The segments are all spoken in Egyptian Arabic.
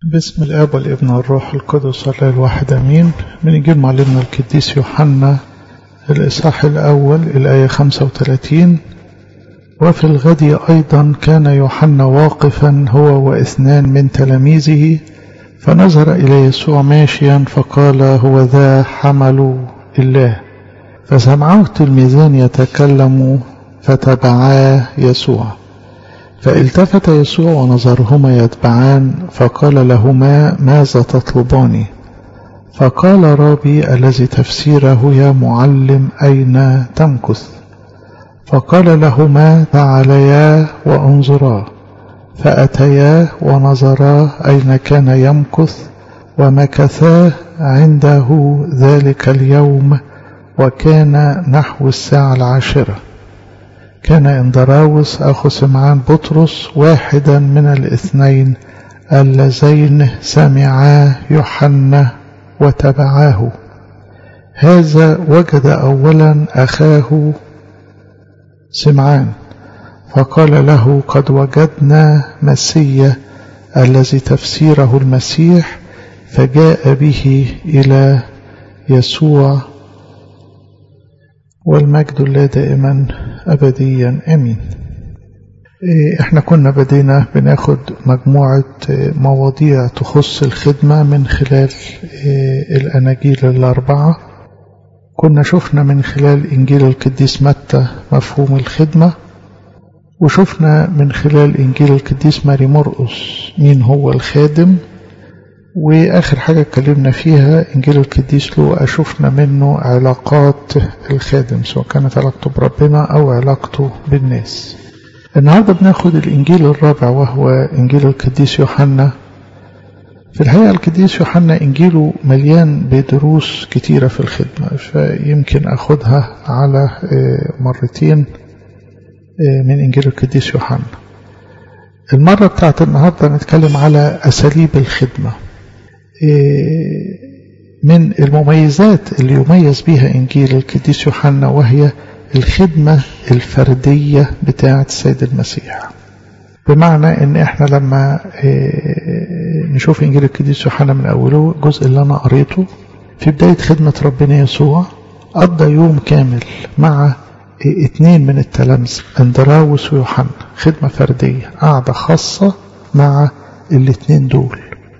باسم الآب والابن والروح القدس الله الواحد أمين من إنجيل معلمنا القديس يوحنا الإصحاح الأول الآية 35 وفي الغد أيضا كان يوحنا واقفا هو واثنان من تلاميذه فنظر إلى يسوع ماشيا فقال هو ذا حمل الله فسمعه التلميذان يتكلم فتبعاه يسوع فالتفت يسوع ونظرهما يتبعان فقال لهما ماذا تطلبان فقال رابي الذي تفسيره يا معلم أين تمكث فقال لهما تعاليا وانظرا فأتيا ونظرا أين كان يمكث ومكثا عنده ذلك اليوم وكان نحو الساعة العاشرة كان اندراوس أخو سمعان بطرس واحدا من الاثنين اللذين سمعا يوحنا وتبعاه هذا وجد أولا أخاه سمعان فقال له قد وجدنا مسيا الذي تفسيره المسيح فجاء به إلى يسوع والمجد الله دائما أبديا أمين احنا كنا بدينا بناخد مجموعة مواضيع تخص الخدمة من خلال الأناجيل الأربعة كنا شفنا من خلال إنجيل القديس متى مفهوم الخدمة وشفنا من خلال إنجيل القديس ماري مرقس مين هو الخادم وآخر حاجة اتكلمنا فيها إنجيل القديس لوقا شفنا منه علاقات الخادم سواء كانت علاقته بربنا أو علاقته بالناس النهاردة بناخد الإنجيل الرابع وهو إنجيل القديس يوحنا في الحقيقة القديس يوحنا إنجيله مليان بدروس كتيرة في الخدمة فيمكن أخدها على مرتين من إنجيل القديس يوحنا المرة بتاعت النهاردة نتكلم على أساليب الخدمة من المميزات اللي يميز بها إنجيل القديس يوحنا وهي الخدمة الفردية بتاعة السيد المسيح بمعنى ان احنا لما نشوف انجيل القديس يوحنا من اوله الجزء اللي انا قريته في بداية خدمة ربنا يسوع قضى يوم كامل مع اتنين من التلامذة اندراوس ويوحنا خدمة فردية قاعدة خاصة مع الاتنين دول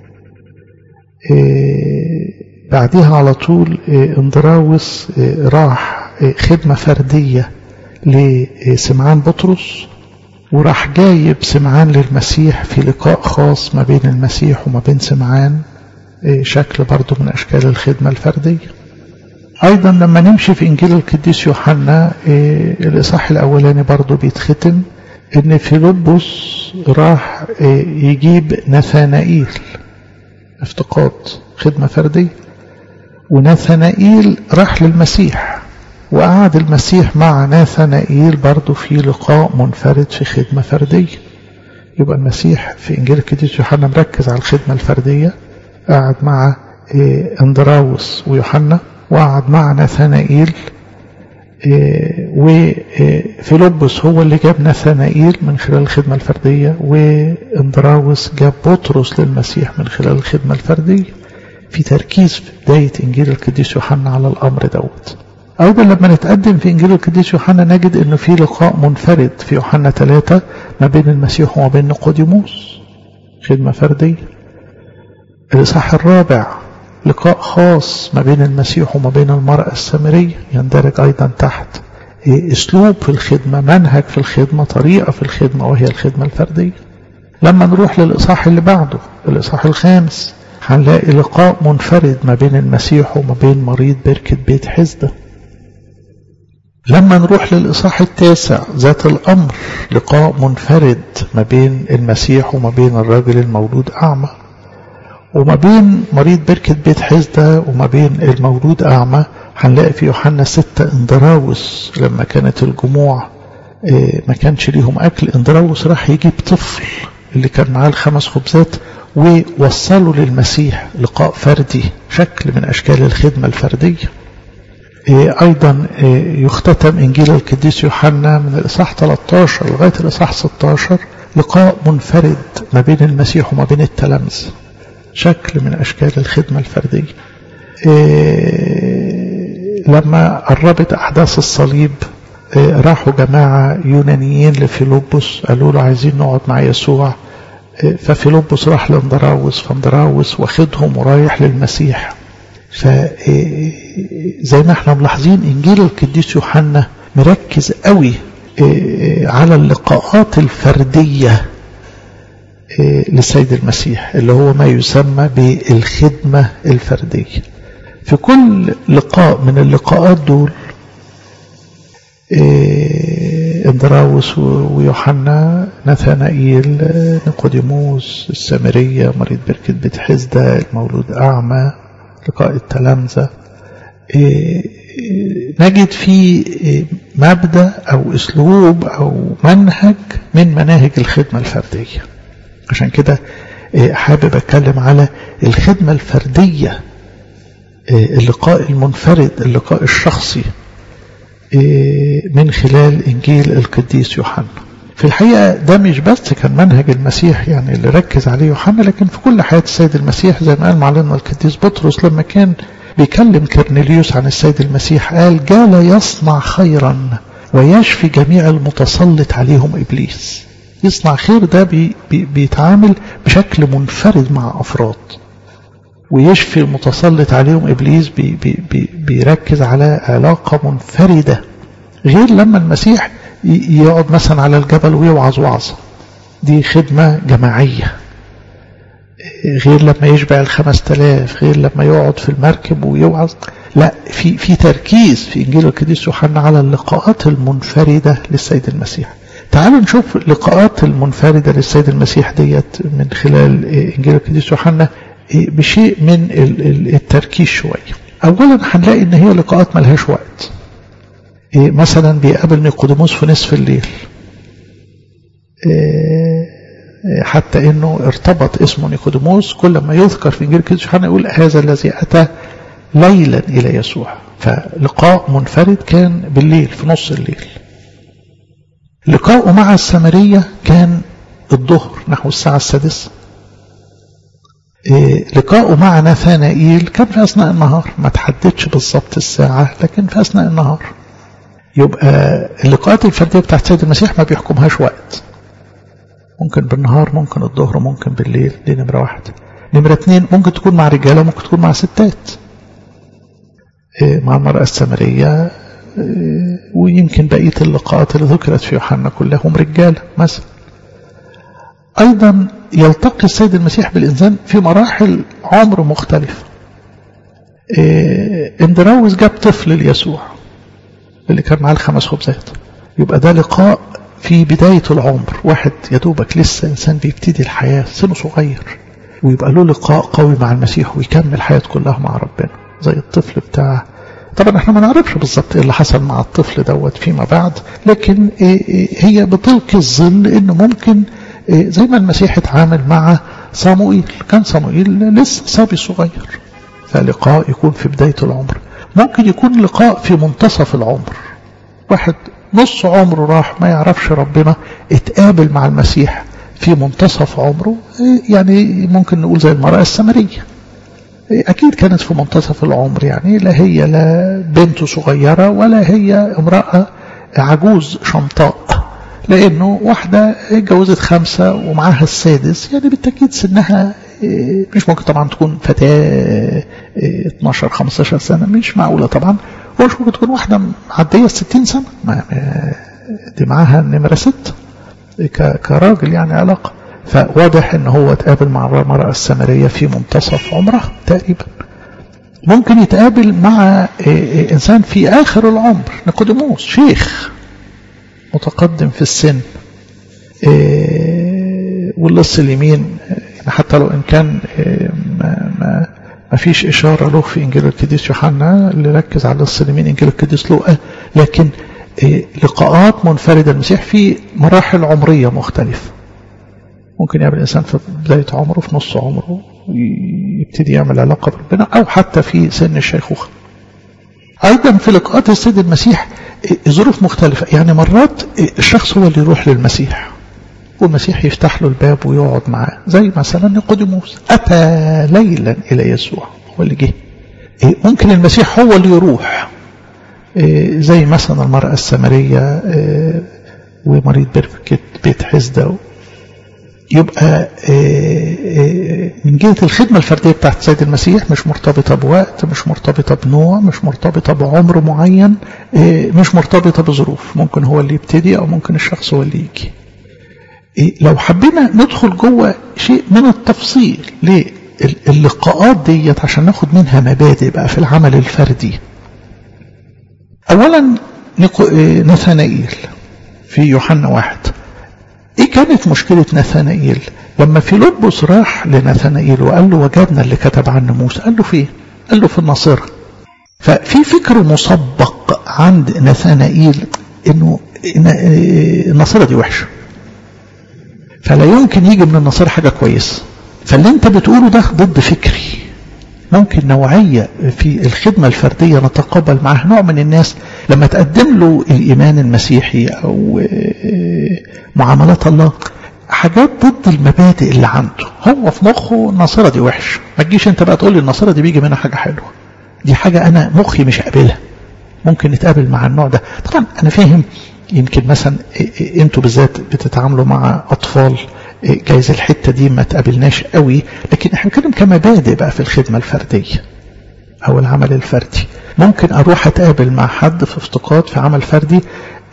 بعدها على طول اندراوس راح خدمة فردية لسمعان بطرس وراح جايب سمعان للمسيح في لقاء خاص ما بين المسيح وما بين سمعان شكل برضه من أشكال الخدمة الفردية أيضا لما نمشي في إنجيل القديس يوحنا الإصحاح الأولاني برضه بيتختم إن فيلبس راح يجيب نثانائيل افتقاد خدمة فردية وناثنائيل راح للمسيح وقعد المسيح مع ناثنائيل برضه في لقاء منفرد في خدمة فردية يبقى المسيح في إنجيل القديس يوحنا مركز على الخدمة الفردية قعد مع اندراوس ويوحنا وقعد مع ناثنائيل وفيلبس هو اللي جاب ناثنائيل من خلال الخدمة الفردية واندراوس جاب بطرس للمسيح من خلال الخدمة الفردية في تركيز في بداية إنجيل القديس يوحنا على الأمر دوت أيضا لما نتقدم في إنجيل القديس يوحنا نجد أنه في لقاء منفرد في يوحنا ثلاثة ما بين المسيح وما بين نيقوديموس خدمة فردية الإصحاح الرابع لقاء خاص ما بين المسيح وما بين المرأة السامرية يندرج أيضا تحت أسلوب في الخدمة منهج في الخدمة طريقة في الخدمة وهي الخدمة الفردية لما نروح للإصحاح اللي بعده الإصحاح الخامس هنلاقي لقاء منفرد ما بين المسيح وما بين مريض بركة بيت حزدة لما نروح للإصحاح التاسع ذات الأمر لقاء منفرد ما بين المسيح وما بين الراجل المولود أعمى وما بين مريض بركة بيت حزدة وما بين المولود أعمى هنلاقي في يوحنا ستة اندراوس لما كانت الجموع ما كانش ليهم أكل اندراوس راح يجيب طفل اللي كان معاه الخمس خبزات ووصلوا للمسيح لقاء فردي شكل من أشكال الخدمة الفردية أيضا يختتم إنجيل القديس يوحنا من الإصحاح 13 لغاية الإصحاح 16 لقاء منفرد ما بين المسيح وما بين التلامذة شكل من أشكال الخدمة الفردية لما قربت أحداث الصليب راحوا جماعة يونانيين لفيلبس قالوا له عايزين نقعد مع يسوع ففيلبس راح لاندراوس فاندراوس واخدهم ورايح للمسيح فزي ما احنا ملاحظين انجيل القديس يوحنا مركز قوي على اللقاءات الفردية للسيد المسيح اللي هو ما يسمى بالخدمة الفردية في كل لقاء من اللقاءات دول اندراوس ويوحنا نثانائيل نيقوديموس السامرية مريض بركة بيت حزدة المولود أعمى لقاء التلامذة نجد فيه مبدأ أو أسلوب أو منهج من مناهج الخدمة الفردية عشان كده حابب أتكلم على الخدمة الفردية اللقاء المنفرد اللقاء الشخصي من خلال إنجيل القديس يوحنا في الحقيقة ده مش بس كان منهج المسيح يعني اللي ركز عليه يوحنا لكن في كل حياة السيد المسيح زي ما قال معلمنا القديس بطرس لما كان بيكلم كرنيليوس عن السيد المسيح قال جال يصنع خيرا ويشفي جميع المتسلط عليهم إبليس يصنع خير ده بي بي بيتعامل بشكل منفرد مع أفراد ويشفي المتسلط عليهم إبليس بي بي بي بيركز على علاقة منفردة غير لما المسيح يقعد مثلا على الجبل ويوعظ وعظة دي خدمة جماعية غير لما يشبع الخمس تلاف غير لما يقعد في المركب ويوعظ لا في في تركيز في انجيل القديس يوحنا على اللقاءات المنفرده للسيد المسيح تعالوا نشوف اللقاءات المنفرده للسيد المسيح ديت من خلال انجيل القديس يوحنا بشيء من التركيز شويه اولا هنلاقي ان هي لقاءات ملهاش وقت مثلا بيقابل نيقوديموس في نصف الليل حتى انه ارتبط اسمه نيقوديموس كل ما يذكر في انجيل القديس يوحنا يقول هذا الذي اتى ليلا الى يسوع فلقاء منفرد كان بالليل في نص الليل لقاؤه مع السامرية كان الظهر نحو الساعة السادسة لقاؤه مع نثانائيل كان في أثناء النهار ما تحددش بالضبط الساعة لكن في أثناء النهار يبقى اللقاءات الفردية بتاعت سيد المسيح ما بيحكمهاش وقت ممكن بالنهار ممكن الظهر ممكن بالليل دي نمرة واحدة نمرة اتنين ممكن تكون مع رجالة ممكن تكون مع ستات مع المرأة السامرية ويمكن بقية اللقاءات اللي ذكرت في يوحنا كلهم رجالة مثلا أيضا يلتقي السيد المسيح بالإنسان في مراحل عمر مختلفة اندراوس جاب طفل ليسوع اللي كان معاه الخمس خبزات يبقى ده لقاء في بداية العمر واحد يدوبك لسه إنسان بيبتدي الحياة سنه صغير ويبقى له لقاء قوي مع المسيح ويكمل حياته كلها مع ربنا زي الطفل بتاع طبعا احنا ما نعرفش بالظبط ايه اللي حصل مع الطفل دوت فيما بعد لكن هي بتلقي الظل انه ممكن زي ما المسيح اتعامل مع صاموئيل كان صاموئيل لسه صبي صغير فلقاء يكون في بداية العمر ممكن يكون لقاء في منتصف العمر واحد نص عمره راح ما يعرفش ربنا اتقابل مع المسيح في منتصف عمره يعني ممكن نقول زي المرأة السامرية أكيد كانت في منتصف العمر يعني لا هي لا بنت صغيرة ولا هي امرأة عجوز شمطاء لأنه واحدة اتجوزت خمسة ومعاها السادس يعني بالتأكيد سنها مش ممكن طبعا تكون فتاة 12 15 سنة مش معقولة طبعا ومش ممكن تكون واحدة معدية 60 سنة دي معاها نمرة ست كراجل يعني علاقة فواضح ان هو اتقابل مع المرأة السامرية في منتصف عمرها تقريبا ممكن يتقابل مع انسان في اخر العمر نيقوديموس شيخ متقدم في السن واللص اليمين حتى لو ان كان ما, ما, ما فيش اشاره له في انجيل القديس يوحنا اللي ركز على اللص اليمين انجيل القديس لوقا لكن لقاءات منفرده المسيح في مراحل عمريه مختلفه ممكن يقابل الإنسان في بداية عمره في نص عمره يبتدي يعمل علاقة بربنا أو حتى في سن الشيخوخة أيضا في لقاءات السيد المسيح ظروف مختلفة يعني مرات الشخص هو اللي يروح للمسيح والمسيح يفتح له الباب ويقعد معاه زي مثلا نيقوديموس أتى ليلا إلى يسوع هو اللي جه إيه ممكن المسيح هو اللي يروح إيه زي مثلا المرأة السامرية إيه ومريض بركة بيت حزدة يبقى من جهة الخدمة الفردية بتاعت سيد المسيح مش مرتبطة بوقت مش مرتبطة بنوع مش مرتبطة بعمر معين مش مرتبطة بظروف ممكن هو اللي يبتدي أو ممكن الشخص هو اللي يجي لو حبينا ندخل جوه شيء من التفصيل للقاءات ديت عشان ناخد منها مبادئ بقى في العمل الفردي أولا نثنائيل في يوحنا واحد ايه كانت مشكلة نثنائيل لما فيلبس راح لنثنائيل وقال له وجدنا اللي كتب عنه موسى قال له فين قال له في الناصرة ففي فكر مسبق عند نثنائيل انه الناصرة دي وحشة فلا يمكن يجي من الناصرة حاجة كويسة فاللي انت بتقوله ده ضد فكري ممكن نوعية في الخدمة الفردية نتقابل معها نوع من الناس لما تقدم له الإيمان المسيحي أو معاملات الله حاجات ضد المبادئ اللي عنده هو في مخه الناصرة دي وحش ما تجيش انت بقى تقول لي الناصرة دي بيجي منها حاجة حلوة دي حاجة أنا مخي مش قابلها ممكن نتقابل مع النوع ده طبعا أنا فاهم يمكن مثلا انتوا بالذات بتتعاملوا مع أطفال جايز الحتة دي ما تقابلناش قوي لكن احنا بنتكلم كمبادئ بقى في الخدمة الفردية أو العمل الفردي ممكن أروح أتقابل مع حد في افتقاد في عمل فردي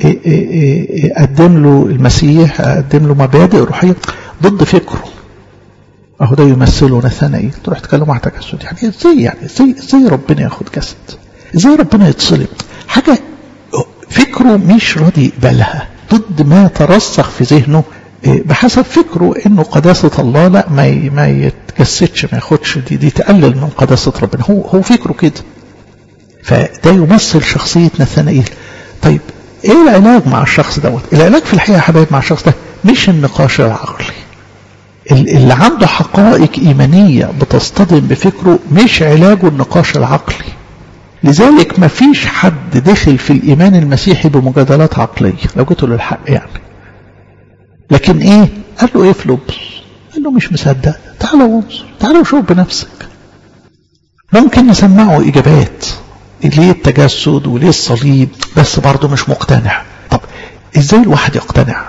أقدم له المسيح أقدم له مبادئ روحية ضد فكره أهو ده يمثله نثنائيل تروح تكلم مع تجسد يعني ازاي يعني ازاي ازاي ربنا ياخد جسد ازاي ربنا يتصلب حاجة فكره مش راضي يقبلها ضد ما ترسخ في ذهنه بحسب فكره انه قداسة الله لا ما ما يتجسدش ما ياخدش دي دي تقلل من قداسة ربنا هو هو فكره كده فده يمثل شخصية نثنائيل طيب ايه العلاج مع الشخص دوت العلاج في الحقيقة يا حبايب مع الشخص ده مش النقاش العقلي اللي عنده حقائق إيمانية بتصطدم بفكره مش علاجه النقاش العقلي لذلك ما فيش حد دخل في الإيمان المسيحي بمجادلات عقلية لو جيت له الحق يعني لكن ايه قال له ايه في لبس قال له مش مصدق تعال وانظر تعال وشوف بنفسك ممكن نسمعه اجابات ليه التجسد وليه الصليب بس برضه مش مقتنع طب ازاي الواحد يقتنع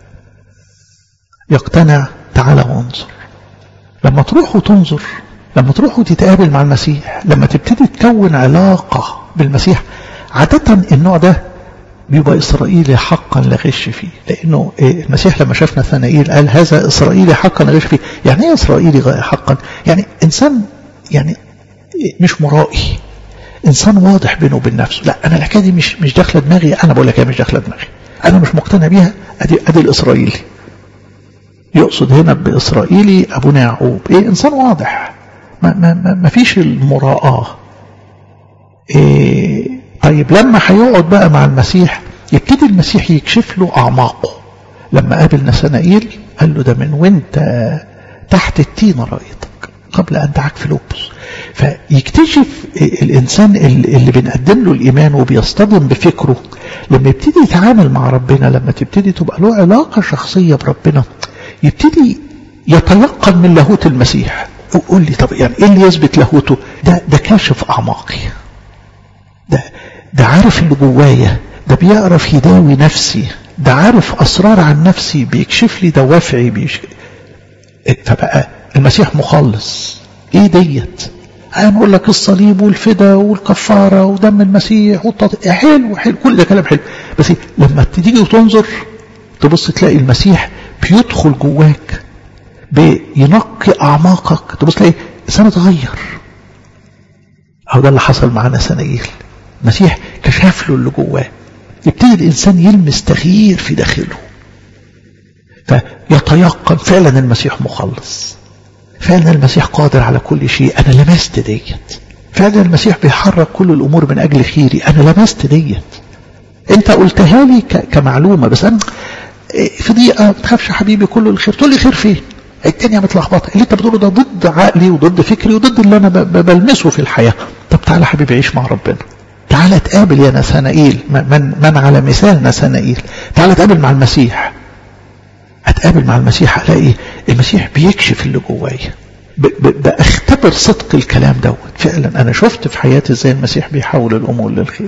يقتنع تعال وانظر لما تروح وتنظر لما تروح وتتقابل مع المسيح لما تبتدي تكون علاقة بالمسيح عادة النوع ده بيبقى إسرائيلي حقا لا غش فيه لأنه المسيح لما شاف نثنائيل قال هذا إسرائيلي حقا لا غش فيه يعني إيه إسرائيلي حقا يعني إنسان يعني مش مرائي إنسان واضح بينه وبين نفسه لا أنا الحكاية دي مش مش داخلة دماغي أنا بقول لك هي مش داخلة دماغي أنا مش مقتنع بيها أدي أدي الإسرائيلي يقصد هنا بإسرائيلي أبونا يعقوب إيه إنسان واضح ما, ما, ما, ما فيش المراءة إيه طيب لما هيقعد بقى مع المسيح يبتدي المسيح يكشف له أعماقه لما قابل نسنائيل قال له ده من وانت تحت التين رأيتك قبل أن دعك في لبس فيكتشف الإنسان اللي بنقدم له الإيمان وبيصطدم بفكره لما يبتدي يتعامل مع ربنا لما تبتدي تبقى له علاقة شخصية بربنا يبتدي يتيقن من لاهوت المسيح وقول لي طب يعني ايه اللي يثبت لاهوته ده ده كاشف اعماقي ده ده عارف اللي جوايا ده بيعرف يداوي نفسي ده عارف اسرار عن نفسي بيكشف لي دوافعي بيكشف فبقى المسيح مخلص ايه ديت هنقول لك الصليب والفدا والكفاره ودم المسيح والتط... حلو حلو كل ده كلام حلو بس لما تيجي وتنظر تبص تلاقي المسيح بيدخل جواك بينقي اعماقك تبص تلاقي انسان اتغير اهو ده اللي حصل معانا سنايل المسيح كشف له اللي جواه يبتدي الانسان يلمس تغيير في داخله فيتيقن فعلا المسيح مخلص فعلا المسيح قادر على كل شيء انا لمست ديت فعلا المسيح بيحرك كل الامور من اجل خيري انا لمست ديت انت قلتها لي كمعلومه بس انا في دقيقه ما تخافش حبيبي كله الخير تقول لي خير فين الدنيا متلخبطه اللي انت بتقوله ده ضد عقلي وضد فكري وضد اللي انا بلمسه في الحياه طب تعالى حبيبي عيش مع ربنا تعالى تقابل يا نسانائيل من من على مثال نسانائيل تعالى تقابل مع المسيح اتقابل مع المسيح الاقي المسيح بيكشف اللي جوايا بختبر صدق الكلام دوت فعلا انا شفت في حياتي ازاي المسيح بيحول الامور للخير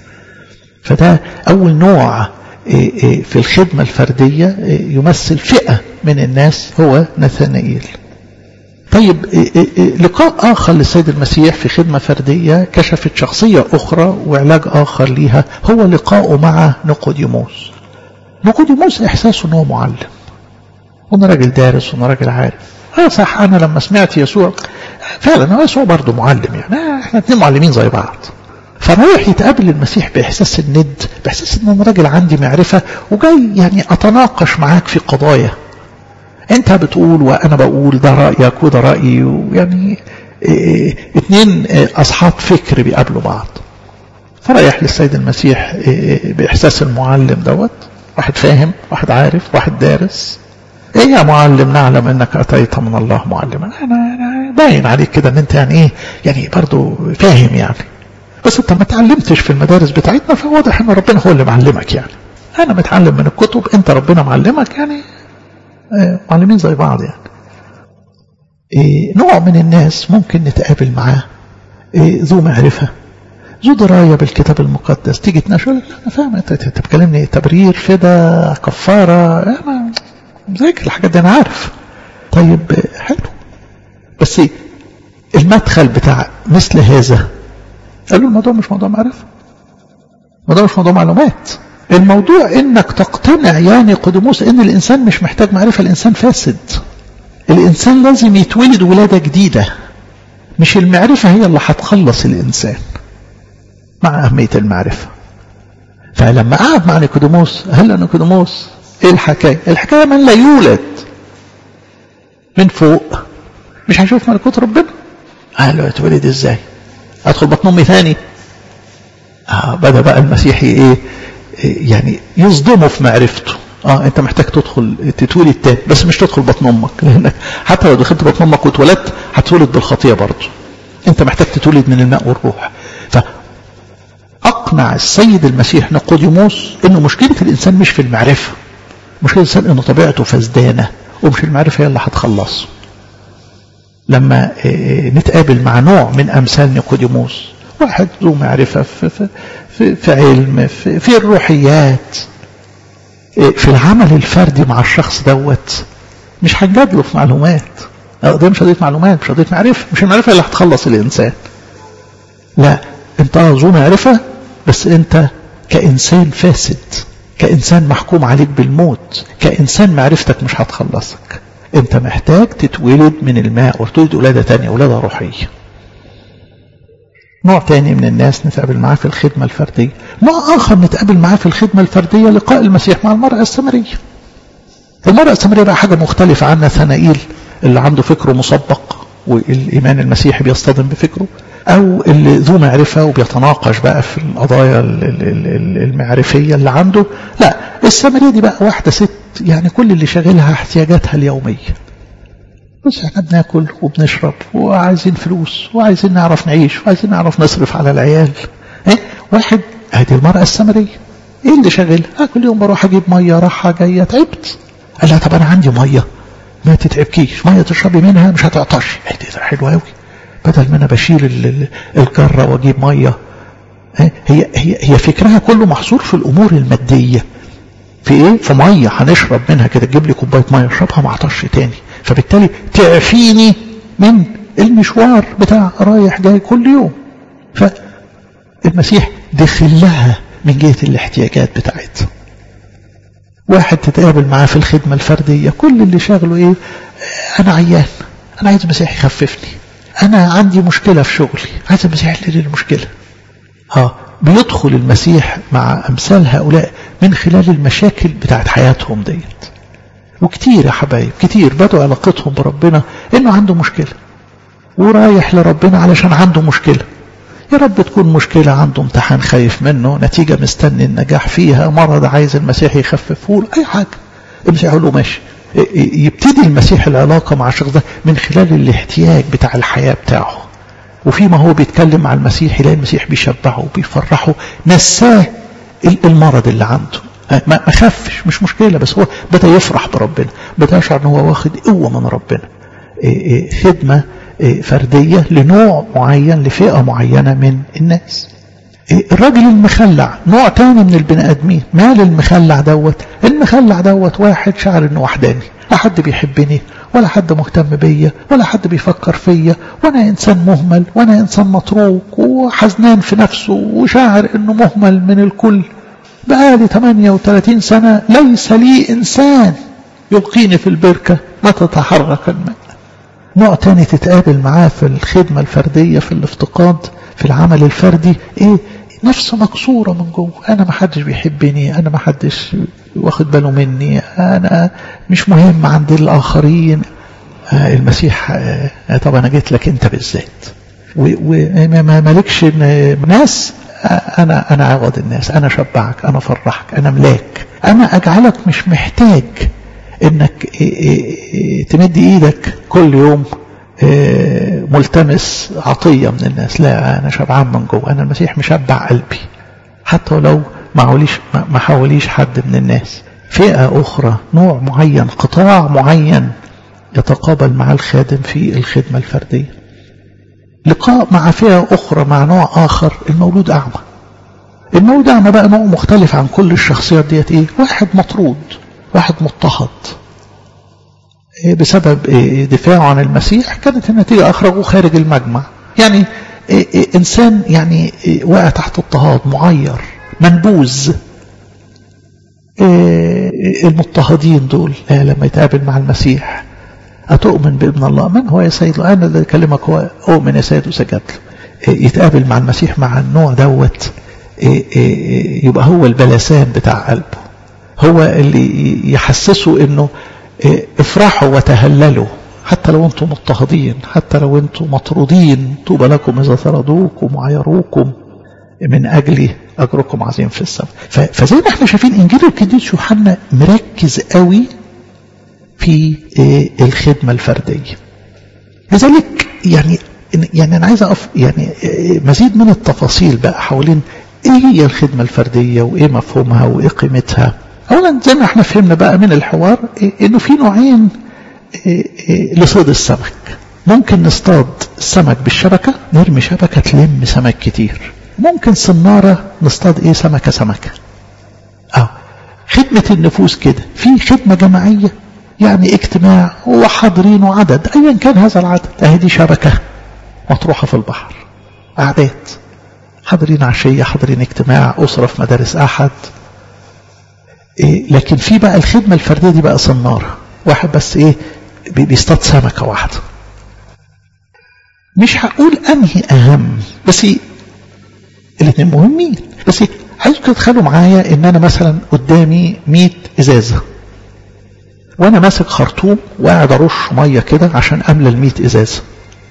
فده اول نوع في الخدمة الفردية يمثل فئة من الناس هو نثانائيل طيب لقاء آخر للسيد المسيح في خدمة فردية كشفت شخصية أخرى وعلاج آخر ليها هو لقاؤه مع نيقوديموس نيقوديموس إحساسه أنه معلم وأنا راجل دارس وأنا راجل عارف اه صح أنا لما سمعت يسوع فعلا هو يسوع برضه معلم يعني احنا اتنين معلمين زي بعض فرايح يتقابل المسيح بإحساس الند بإحساس ان انا راجل عندي معرفة وجاي يعني أتناقش معاك في قضايا انت بتقول وانا بقول ده رأيك وده رأيي ويعني اه اتنين اه اصحاب فكر بيقابلوا بعض فرايح للسيد المسيح اه باحساس المعلم دوت واحد فاهم واحد عارف واحد دارس ايه يا معلم نعلم انك اتيت من الله معلما انا, أنا باين عليك كده ان انت يعني ايه يعني برضو فاهم يعني بس انت ما تعلمتش في المدارس بتاعتنا فواضح ان ربنا هو اللي معلمك يعني انا متعلم من الكتب انت ربنا معلمك يعني معلمين زي بعض يعني إيه نوع من الناس ممكن نتقابل معاه إيه ذو معرفة ذو دراية بالكتاب المقدس تيجي تناقش انا فاهم انت بتكلمني تبرير فدا كفارة انا مذاكر الحاجات دي انا عارف طيب حلو بس المدخل بتاع مثل هذا قالوا الموضوع مش موضوع معرفة الموضوع مش موضوع معلومات الموضوع انك تقتنع يعني قدموس ان الانسان مش محتاج معرفة الانسان فاسد الانسان لازم يتولد ولادة جديدة مش المعرفة هي اللي هتخلص الانسان مع اهمية المعرفة فلما قعد مع نيكوديموس هل نيكوديموس ايه الحكاية الحكاية من لا يولد من فوق مش هيشوف ملكوت ربنا قال له اتولد ازاي ادخل بطن امي ثاني آه بدا بقى المسيحي ايه يعني يصدمه في معرفته اه انت محتاج تدخل تتولد تاني بس مش تدخل بطن امك لانك حتى لو دخلت بطن امك واتولدت هتولد بالخطيه برضه انت محتاج تتولد من الماء والروح فاقنع السيد المسيح نيقوديموس انه مشكله الانسان مش في المعرفه مشكله الانسان انه طبيعته فسدانه ومش المعرفه هي اللي هتخلصه لما نتقابل مع نوع من امثال نيقوديموس واحد ذو معرفة في, في, في, في علم في, في الروحيات في العمل الفردي مع الشخص دوت مش هنجادله في معلومات ده مش قضية معلومات مش قضية معرفة مش المعرفة اللي هتخلص الإنسان لا انت ذو معرفة بس انت كإنسان فاسد كإنسان محكوم عليك بالموت كإنسان معرفتك مش هتخلصك انت محتاج تتولد من الماء وتولد ولادة تانية ولادة روحية نوع تاني من الناس نتقابل معاه في الخدمة الفردية نوع آخر نتقابل معاه في الخدمة الفردية لقاء المسيح مع المرأة السامرية المرأة السامرية بقى حاجة مختلفة عن نثنائيل اللي عنده فكره مسبق والإيمان المسيحي بيصطدم بفكره أو اللي ذو معرفة وبيتناقش بقى في القضايا المعرفية اللي عنده لا السامرية دي بقى واحدة ست يعني كل اللي شاغلها احتياجاتها اليومية بس احنا بناكل وبنشرب وعايزين فلوس وعايزين نعرف نعيش وعايزين نعرف نصرف على العيال ايه واحد هذه المرأة السامرية ايه اللي شاغلها آه كل يوم بروح اجيب مية راحة جاية تعبت قال لها طب انا عندي مية ما تتعبكيش مية تشربي منها مش هتعطش ايه ده حلوة قوي بدل ما انا بشيل الجرة واجيب مية هي هي هي فكرها كله محصور في الامور المادية في ايه في مية هنشرب منها كده تجيب لي كوباية مية اشربها ما اعطش تاني فبالتالي تعفيني من المشوار بتاع رايح جاي كل يوم فالمسيح دخل لها من جهة الاحتياجات بتاعتها واحد تتقابل معاه في الخدمة الفردية كل اللي شاغله ايه انا عيان انا عايز المسيح يخففني انا عندي مشكلة في شغلي عايز المسيح يحل لي المشكلة ها بيدخل المسيح مع امثال هؤلاء من خلال المشاكل بتاعت حياتهم ديت وكتير يا حبايب كتير بدوا علاقتهم بربنا انه عنده مشكلة ورايح لربنا علشان عنده مشكلة يا رب تكون مشكلة عنده امتحان خايف منه نتيجة مستني النجاح فيها مرض عايز المسيح يخففه له أي حاجة المسيح يقول له ماشي يبتدي المسيح العلاقة مع الشخص ده من خلال الاحتياج بتاع الحياة بتاعه وفيما هو بيتكلم مع المسيح يلاقي المسيح بيشبعه وبيفرحه نساه المرض اللي عنده ما خفش مش مشكلة بس هو بدأ يفرح بربنا بدأ يشعر ان هو واخد قوة من ربنا خدمة فردية لنوع معين لفئة معينة من الناس الراجل المخلع نوع تاني من البني ادمين مال المخلع دوت المخلع دوت واحد شعر انه وحداني لا حد بيحبني ولا حد مهتم بيا ولا حد بيفكر فيا وانا انسان مهمل وانا انسان متروك وحزنان في نفسه وشاعر انه مهمل من الكل بقالي 38 سنة ليس لي انسان يلقيني في البركة ما تتحرك الماء نوع تاني تتقابل معاه في الخدمة الفردية في الافتقاد في العمل الفردي ايه نفسه مكسورة من جوه انا ما حدش بيحبني انا ما حدش واخد باله مني انا مش مهم عند الاخرين آه المسيح آه طب انا جيت لك انت بالذات وما مالكش ناس انا انا عوض الناس انا شبعك انا فرحك انا ملاك انا اجعلك مش محتاج انك تمد ايدك كل يوم ملتمس عطية من الناس لا أنا شبعان من جوه أنا المسيح مشبع قلبي حتى ولو ما حوليش ما حوليش حد من الناس فئة أخرى نوع معين قطاع معين يتقابل مع الخادم في الخدمة الفردية لقاء مع فئة أخرى مع نوع آخر المولود أعمى المولود أعمى بقى نوع مختلف عن كل الشخصيات ديت إيه واحد مطرود واحد مضطهد بسبب دفاعه عن المسيح كانت النتيجة أخرجه خارج المجمع يعني إنسان يعني وقع تحت اضطهاد معير منبوذ المضطهدين دول لما يتقابل مع المسيح أتؤمن بابن الله من هو يا سيد أنا اللي أكلمك هو أؤمن يا سيد وسجد له يتقابل مع المسيح مع النوع دوت يبقى هو البلسان بتاع قلبه هو اللي يحسسه انه افرحوا وتهللوا حتى لو انتم مضطهدين حتى لو انتم مطرودين طوبى لكم اذا طردوكم وعيروكم من اجل اجركم عظيم في السماء فزي ما احنا شايفين انجيل القديس يوحنا مركز قوي في الخدمه الفرديه لذلك يعني يعني انا عايز اقف يعني مزيد من التفاصيل بقى حوالين ايه هي الخدمه الفرديه وايه مفهومها وايه قيمتها اولا زي ما احنا فهمنا بقى من الحوار انه في نوعين لصيد السمك ممكن نصطاد السمك بالشبكة نرمي شبكة تلم سمك كتير ممكن صنارة نصطاد ايه سمكة سمكة اه خدمة النفوس كده في خدمة جماعية يعني اجتماع وحاضرين وعدد ايا كان هذا العدد اهي دي شبكة مطروحة في البحر اعداد حاضرين عشية حاضرين اجتماع أسرة في مدارس أحد إيه لكن في بقى الخدمة الفردية دي بقى صنارة واحد بس ايه بيصطاد سمكة واحدة مش هقول انهي اهم بس إيه الاثنين مهمين بس إيه عايزكم تتخيلوا معايا ان انا مثلا قدامي 100 ازازة وانا ماسك خرطوم وقاعد ارش مية كده عشان املى ال 100 ازازة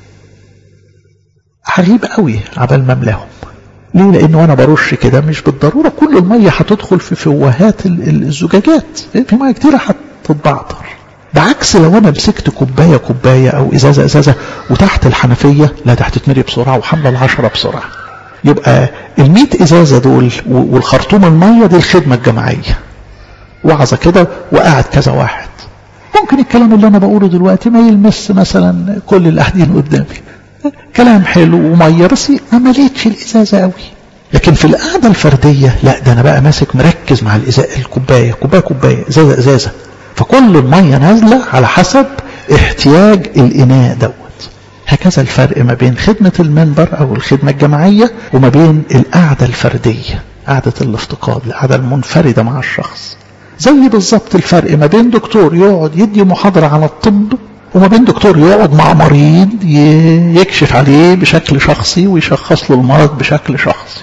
هغيب قوي عبال ما املاهم ليه لانه انا برش كده مش بالضروره كل الميه هتدخل في فوهات الزجاجات في ميه كتيره هتتبعتر بعكس لو انا مسكت كوبايه كوبايه او ازازه ازازه وتحت الحنفيه لا ده هتتملي بسرعه وحامله العشره بسرعه يبقى ال ازازه دول والخرطوم الميه دي الخدمه الجماعيه وعظه كده وقعد كذا واحد ممكن الكلام اللي انا بقوله دلوقتي ما يلمس مثلا كل اللي قاعدين قدامي كلام حلو وميه بس ما مليتش الازازه قوي لكن في القعده الفرديه لا ده انا بقى ماسك مركز مع الازازه الكوبايه كوبايه كوبايه ازازه ازازه فكل الميه نازله على حسب احتياج الاناء دوت هكذا الفرق ما بين خدمة المنبر أو الخدمة الجماعية وما بين القعدة الفردية قعدة الافتقاد القعدة المنفردة مع الشخص زي بالظبط الفرق ما بين دكتور يقعد يدي محاضرة عن الطب وما بين دكتور يقعد مع مريض يكشف عليه بشكل شخصي ويشخص له المرض بشكل شخصي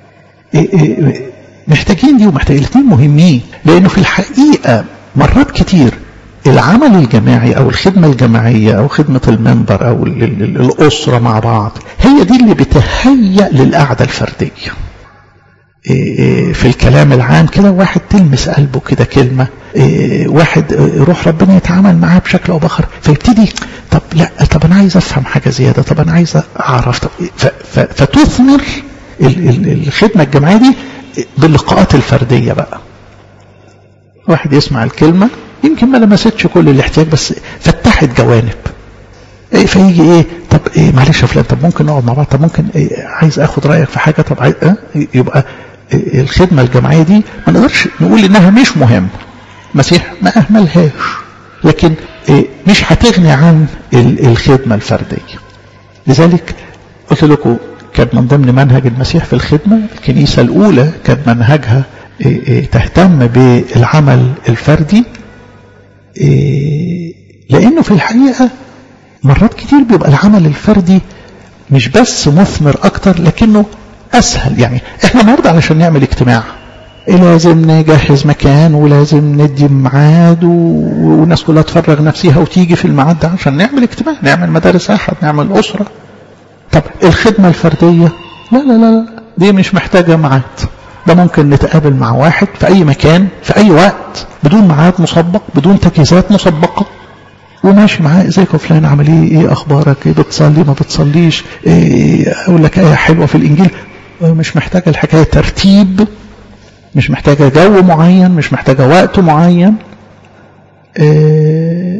محتاجين دي ومحتاجين الاثنين مهمين لانه في الحقيقه مرات كتير العمل الجماعي او الخدمه الجماعيه او خدمه المنبر او الاسره مع بعض هي دي اللي بتهيأ للقعده الفرديه في الكلام العام كده واحد تلمس قلبه كده كلمة واحد روح ربنا يتعامل معاه بشكل أو بآخر فيبتدي طب لا طب أنا عايز أفهم حاجة زيادة طب أنا عايز أعرف طب فتثمر الخدمة الجماعية دي باللقاءات الفردية بقى واحد يسمع الكلمة يمكن ما لمستش كل الاحتياج بس فتحت جوانب إيه فيجي ايه طب ايه معلش يا فلان طب ممكن نقعد مع بعض طب ممكن إيه عايز اخد رايك في حاجه طب عايز اه يبقى إيه الخدمه الجماعيه دي ما نقدرش نقول انها مش مهمه المسيح ما اهملهاش لكن إيه مش هتغني عن الخدمه الفرديه لذلك قلت لكم كان من ضمن منهج المسيح في الخدمه الكنيسه الاولى كان منهجها إيه تهتم بالعمل الفردي لانه في الحقيقه مرات كتير بيبقى العمل الفردي مش بس مثمر اكتر لكنه اسهل يعني احنا النهارده علشان نعمل اجتماع لازم نجهز مكان ولازم ندي ميعاد والناس كلها تفرغ نفسها وتيجي في الميعاد ده عشان نعمل اجتماع نعمل مدارس احد نعمل اسره طب الخدمه الفرديه لا لا لا دي مش محتاجه ميعاد ده ممكن نتقابل مع واحد في اي مكان في اي وقت بدون ميعاد مسبق بدون تجهيزات مسبقه وماشي معاه ازيك يا فلان عامل ايه ايه اخبارك ايه بتصلي ما بتصليش ايه اقول لك ايه حلوه في الانجيل مش محتاجه الحكايه ترتيب مش محتاجه جو معين مش محتاجه وقت معين إيه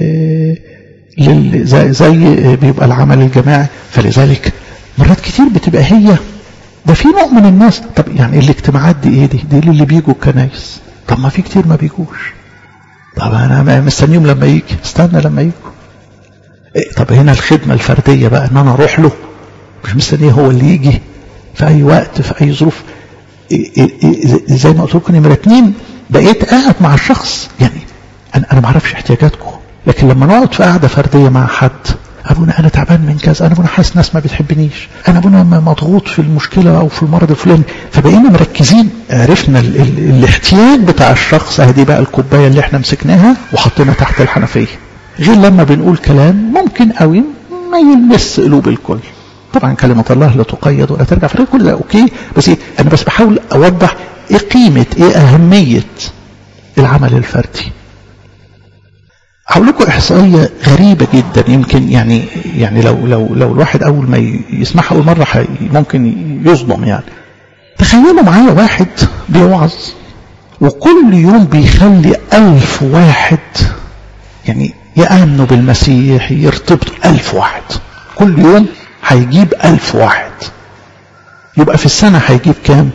إيه زي, زي بيبقى العمل الجماعي فلذلك مرات كتير بتبقى هي ده في نوع من الناس طب يعني الاجتماعات دي ايه دي دي اللي بيجوا الكنايس طب ما في كتير ما بيجوش طب انا مستنيهم لما يجي استنى لما يجوا إيه طب هنا الخدمة الفردية بقى ان انا اروح له مش مستنيه هو اللي يجي في اي وقت في اي ظروف إيه إيه إيه زي ما قلت لكم نمرة اتنين بقيت قاعد مع الشخص يعني انا انا ما اعرفش احتياجاتكم لكن لما نقعد في قعده فرديه مع حد ابونا انا تعبان من كذا انا ابونا حاسس ناس ما بتحبنيش انا ابونا مضغوط في المشكله او في المرض الفلاني فبقينا مركزين عرفنا ال ال الاحتياج بتاع الشخص اهدي بقى الكوبايه اللي احنا مسكناها وحطينا تحت الحنفيه غير لما بنقول كلام ممكن قوي ما يلمس قلوب الكل طبعا كلمة الله لا تقيد ولا ترجع في كل ده اوكي بس إيه انا بس بحاول اوضح ايه قيمة ايه اهمية العمل الفردي هقول لكم احصائيه غريبه جدا يمكن يعني يعني لو لو لو الواحد اول ما يسمعها اول مره ممكن يصدم يعني تخيلوا معايا واحد بيوعظ وكل يوم بيخلي ألف واحد يعني يأمنوا بالمسيح يرتبطوا ألف واحد كل يوم هيجيب ألف واحد يبقى في السنة هيجيب كام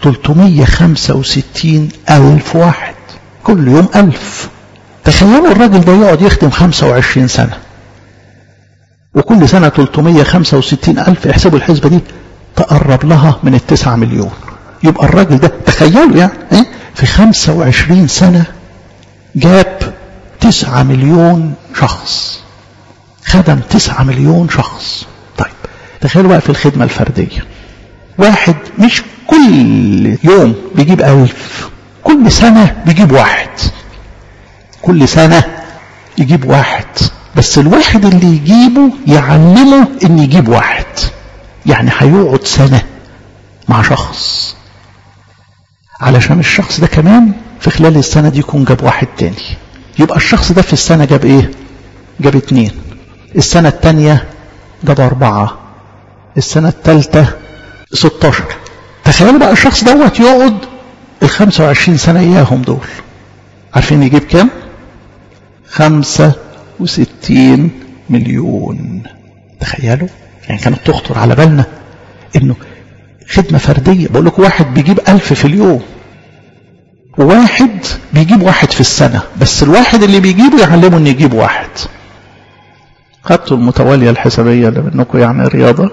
365 ألف واحد كل يوم ألف تخيلوا الراجل ده يقعد يخدم 25 سنة وكل سنة 365 ألف احسبوا الحسبة دي تقرب لها من التسعة مليون يبقى الراجل ده تخيلوا يعني ايه في 25 سنة جاب 9 مليون شخص خدم 9 مليون شخص طيب تخيلوا بقى في الخدمة الفردية واحد مش كل يوم بيجيب ألف كل سنة بيجيب واحد كل سنة يجيب واحد بس الواحد اللي يجيبه يعلمه ان يجيب واحد يعني هيقعد سنة مع شخص علشان الشخص ده كمان في خلال السنة دي يكون جاب واحد تاني يبقى الشخص ده في السنة جاب ايه جاب اتنين السنة التانية جاب اربعة السنة التالتة ستاشر تخيلوا بقى الشخص دوت يقعد ال 25 سنة اياهم دول عارفين يجيب كام خمسة وستين مليون تخيلوا يعني كانت تخطر على بالنا انه خدمة فردية بقول لكم واحد بيجيب ألف في اليوم وواحد بيجيب واحد في السنة بس الواحد اللي بيجيبه يعلمه انه يجيب واحد خدتوا المتوالية الحسابية اللي منكم يعني رياضة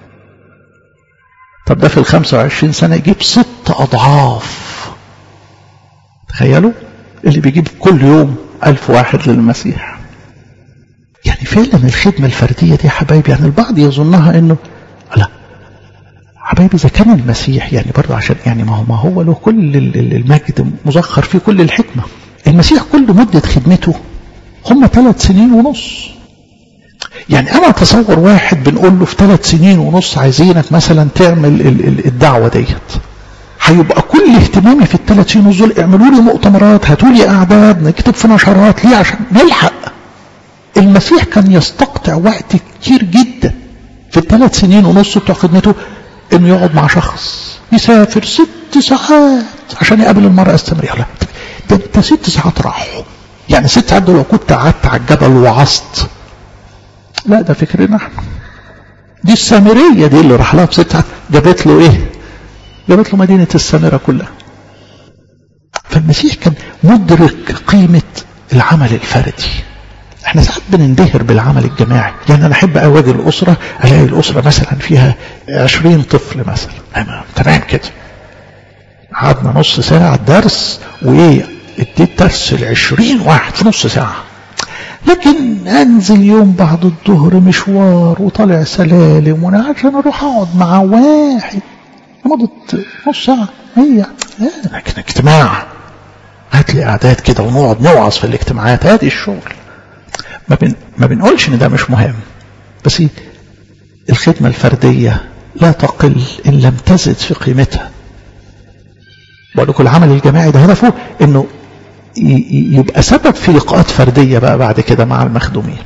طب ده في الخمسة وعشرين سنة يجيب ست أضعاف تخيلوا اللي بيجيب كل يوم ألف واحد للمسيح يعني فعلا الخدمة الفردية دي حبايبي يعني البعض يظنها انه لا حبايبي اذا كان المسيح يعني برضه عشان يعني ما هو ما هو له كل المجد مزخر فيه كل الحكمة المسيح كل مدة خدمته هم ثلاث سنين ونص يعني انا اتصور واحد بنقول له في ثلاث سنين ونص عايزينك مثلا تعمل الدعوة ديت هيبقى كل اهتمامي في الثلاث سنين دول اعملوا لي مؤتمرات هاتوا لي اعداد نكتب في نشرات ليه عشان نلحق المسيح كان يستقطع وقت كتير جدا في الثلاث سنين ونص بتوع خدمته انه يقعد مع شخص يسافر ست ساعات عشان يقابل المرأة السامرية لا ده انت ست ساعات راحوا يعني ست ساعات دول لو كنت قعدت على الجبل وعظت لا ده فكرنا احنا دي السامريه دي اللي راح لها في ست ساعات جابت له ايه؟ جابت له مدينه السامره كلها فالمسيح كان مدرك قيمه العمل الفردي احنا ساعات بننبهر بالعمل الجماعي يعني انا احب اواجه الاسره الاقي الاسره مثلا فيها عشرين طفل مثلا تمام كده قعدنا نص ساعه درس وايه اديت درس لعشرين واحد في نص ساعه لكن انزل يوم بعد الظهر مشوار وطالع سلالم وانا عشان اروح اقعد مع واحد لمده نص ساعه هي لكن اجتماع هات لي اعداد كده ونقعد نوعظ في الاجتماعات ادي الشغل ما, بن ما بنقولش ان ده مش مهم بس الخدمة الفردية لا تقل ان لم تزد في قيمتها بقول لكم العمل الجماعي ده هدفه انه يبقى سبب في لقاءات فردية بقى بعد كده مع المخدومين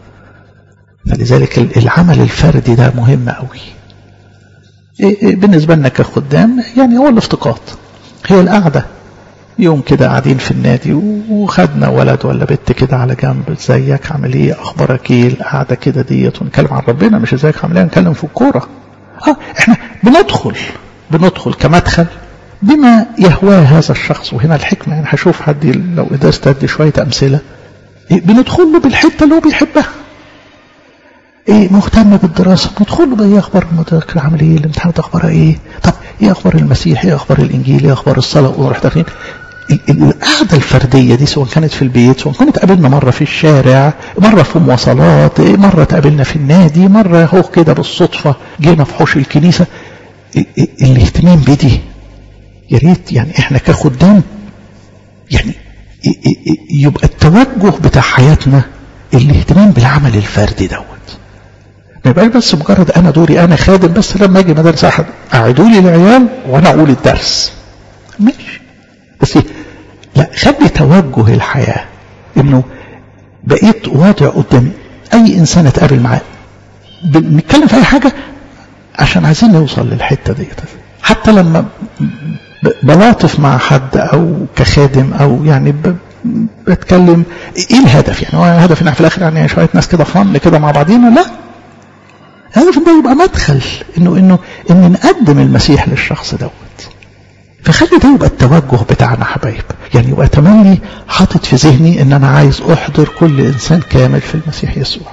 فلذلك العمل الفردي ده مهم قوي بالنسبة لنا كخدام يعني هو الافتقاد هي القعدة يوم كده قاعدين في النادي وخدنا ولد ولا بنت كده على جنب ازيك عامل ايه اخبارك ايه القعده كده ديت ونتكلم عن ربنا مش ازيك عامل ايه نتكلم في الكوره اه احنا بندخل بندخل كمدخل بما يهواه هذا الشخص وهنا الحكمه يعني هشوف حد لو قدرت ادي شويه امثله إيه بندخل له بالحته اللي هو بيحبها ايه مهتم بالدراسه ندخل له بقى ايه اخبار المذاكره عامل ايه الامتحانات اخبارها ايه طب ايه اخبار المسيح ايه اخبار الانجيل ايه اخبار الصلاه ونروح داخلين القعدة الفردية دي سواء كانت في البيت سواء كانت قابلنا مرة في الشارع مرة في مواصلات مرة تقابلنا في النادي مرة هو كده بالصدفة جينا في حوش الكنيسة الاهتمام بدي يا ريت يعني احنا كخدام يعني يبقى التوجه بتاع حياتنا الاهتمام بالعمل الفردي دوت ما يبقاش بس مجرد انا دوري انا خادم بس لما اجي مدارس احد قعدوا لي العيال وانا اقول الدرس ماشي بس لا خلي توجه الحياة انه بقيت واضع قدامي اي انسان اتقابل معاه بنتكلم في اي حاجة عشان عايزين نوصل للحتة دي حتى لما بلاطف مع حد او كخادم او يعني بتكلم ايه الهدف يعني هو الهدف ان في الاخر يعني شويه ناس كده فن كده مع بعضينا لا الهدف ده يبقى مدخل انه انه ان نقدم المسيح للشخص دوت فخلي ده يبقى التوجه بتاعنا حبايب يعني يبقى تملي حاطط في ذهني ان انا عايز احضر كل انسان كامل في المسيح يسوع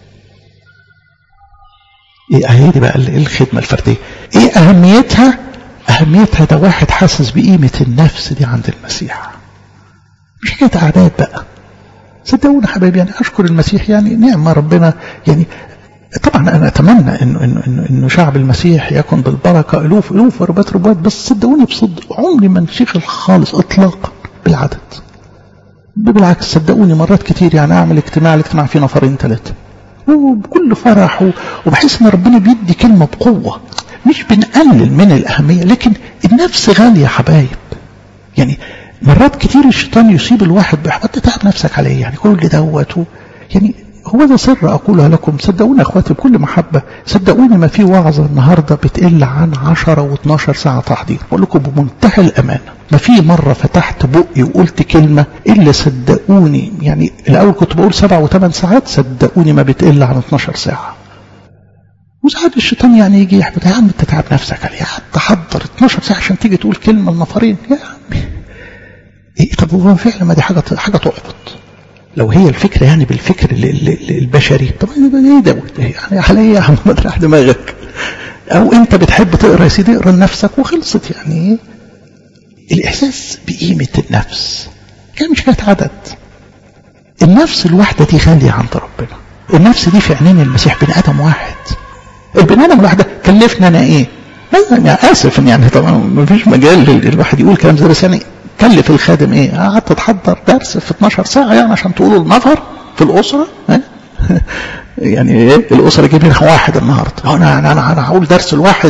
ايه اهي دي بقى الخدمه الفرديه ايه اهميتها اهميتها ده واحد حاسس بقيمه النفس دي عند المسيح مش حكايه اعداد بقى صدقونا حبايبي يعني اشكر المسيح يعني نعمه ربنا يعني طبعا انا اتمنى انه انه انه, إنه شعب المسيح يكون بالبركه الوف الوف وربات ربات بس صدقوني بصدق عمري ما انشغل خالص اطلاقا بالعدد بالعكس صدقوني مرات كتير يعني اعمل اجتماع الاجتماع فيه نفرين ثلاثه وبكل فرح وبحس ان ربنا بيدي كلمه بقوه مش بنقلل من الاهميه لكن النفس غاليه يا حبايب يعني مرات كتير الشيطان يصيب الواحد باحباط تعب نفسك عليه يعني كل دوت يعني هو ده سر أقولها لكم صدقوني أخواتي بكل محبة صدقوني ما في وعظة النهاردة بتقل عن 10 و12 ساعة تحضير بقول لكم بمنتهى الأمانة ما في مرة فتحت بقي وقلت كلمة إلا صدقوني يعني الأول كنت بقول سبع وثمان ساعات صدقوني ما بتقل عن 12 ساعة وساعات الشيطان يعني يجي يحبط يا عم انت تعب نفسك عليه حتى حضر 12 ساعة عشان تيجي تقول كلمة لنفرين يا عمي إيه طب هو فعلا ما دي حاجة حاجة تحبط لو هي الفكرة يعني بالفكر البشري طب ايه دوت يعني على ايه يا عم ما تريح دماغك او انت بتحب تقرا يا سيدي اقرا لنفسك وخلصت يعني الاحساس بقيمة النفس كان مش كانت عدد النفس الواحدة دي غالية عند ربنا النفس دي في عينين المسيح بني ادم واحد البني ادم الواحدة كلفنا انا ايه يعني اسف يعني طبعا ما فيش مجال الواحد يقول كلام زي بس يعني كلف الخادم ايه قعدت تحضر درس في 12 ساعة يعني عشان تقولوا النفر في الأسرة يعني ايه الأسرة جايبين واحد النهاردة انا انا انا, أنا هقول درس الواحد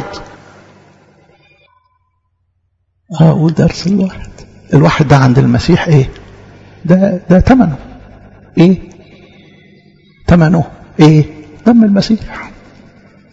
هقول درس الواحد الواحد ده عند المسيح ايه ده ده ثمنه ايه ثمنه ايه دم المسيح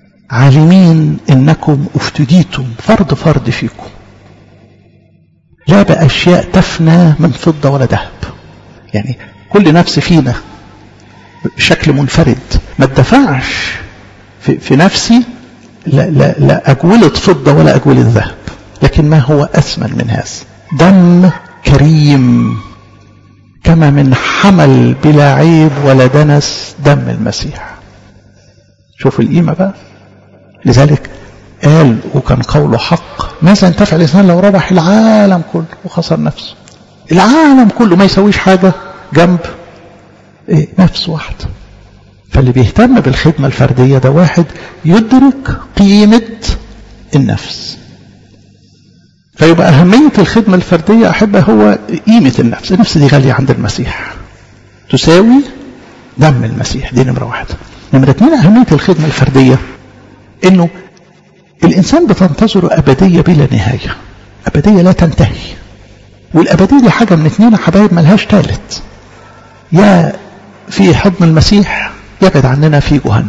عالمين انكم افتديتم فرد فرد فيكم لا بأشياء تفنى من فضة ولا ذهب يعني كل نفس فينا بشكل منفرد ما اتدفعش في, في نفسي لا, لا, لا أجولة فضة ولا أجولة ذهب لكن ما هو أثمن من هذا دم كريم كما من حمل بلا عيب ولا دنس دم المسيح شوفوا القيمة بقى لذلك قال وكان قوله حق ماذا ينتفع الإنسان لو ربح العالم كله وخسر نفسه العالم كله ما يسويش حاجة جنب إيه نفس واحدة فاللي بيهتم بالخدمة الفردية ده واحد يدرك قيمة النفس فيبقى أهمية الخدمة الفردية أحبها هو قيمة النفس النفس دي غالية عند المسيح تساوي دم المسيح دي نمرة واحدة نمرة اتنين أهمية الخدمة الفردية إنه الإنسان بتنتظر أبدية بلا نهاية أبدية لا تنتهي والأبدية دي حاجة من اتنين حبايب ملهاش تالت يا في حضن المسيح يبعد عننا في جهنم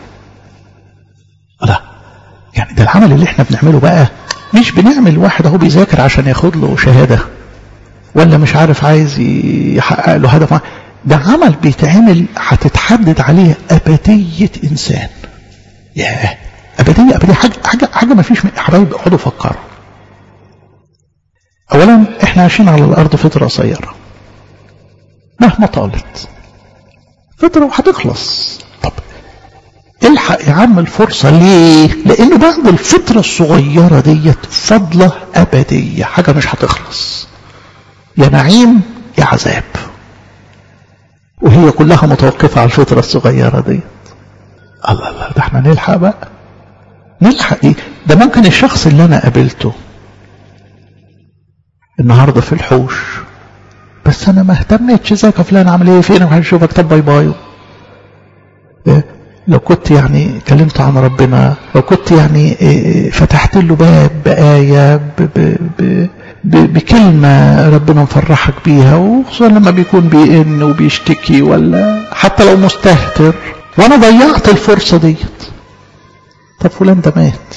لا يعني ده العمل اللي احنا بنعمله بقى مش بنعمل واحد اهو بيذاكر عشان ياخد له شهادة ولا مش عارف عايز يحقق له هدف ده عمل بيتعمل هتتحدد عليه أبدية إنسان ياه أبدية أبدية حاجة حاجة حاجة ما فيش حبايب اقعدوا فكروا أولا احنا عايشين على الأرض فترة قصيرة مهما طالت فترة وهتخلص طب الحق يا عم الفرصة ليه لأنه بعد الفترة الصغيرة ديت فضلة أبدية حاجة مش هتخلص يا نعيم يا عذاب وهي كلها متوقفة على الفترة الصغيرة ديت الله الله ده احنا نلحق بقى نلحق ايه ده ممكن الشخص اللي انا قابلته النهارده في الحوش بس انا ما اهتمتش ازيك يا فلان عامل ايه فين هنشوفك طب باي باي إيه؟ لو كنت يعني كلمت عن ربنا لو كنت يعني إيه فتحت له باب بآية ب ب ب ب بكلمة ربنا مفرحك بيها وخصوصا لما بيكون بيئن وبيشتكي ولا حتى لو مستهتر وانا ضيعت الفرصة ديت طب فلان ده مات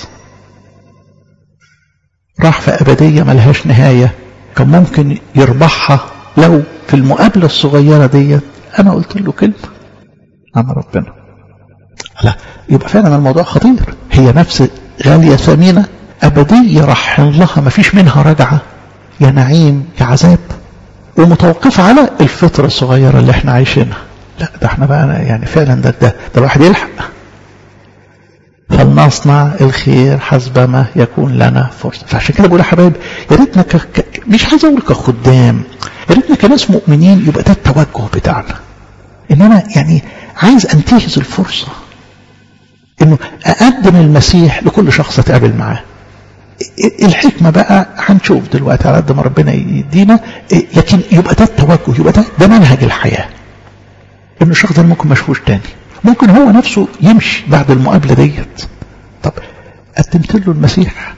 راح في أبدية ملهاش نهاية كان ممكن يربحها لو في المقابلة الصغيرة ديت أنا قلت له كلمة عن ربنا لا يبقى فعلا الموضوع خطير هي نفس غالية ثمينة أبدية رحم لها ما فيش منها رجعة يا نعيم يا عذاب ومتوقفة على الفترة الصغيرة اللي احنا عايشينها لا ده احنا بقى يعني فعلا ده ده, ده الواحد يلحق فلنصنع الخير حسبما يكون لنا فرصة فعشان كده بقول يا حبايب يا ريتنا ك... ك... مش عايز اقول كخدام يا ريتنا كناس مؤمنين يبقى ده التوجه بتاعنا ان انا يعني عايز انتهز الفرصة انه اقدم المسيح لكل شخص اتقابل معاه الحكمة بقى هنشوف دلوقتي على قد ما ربنا يدينا لكن يبقى ده التوجه يبقى ده, ده منهج الحياة ان الشخص ده ممكن ما اشوفوش تاني ممكن هو نفسه يمشي بعد المقابلة ديت طب قدمت له المسيح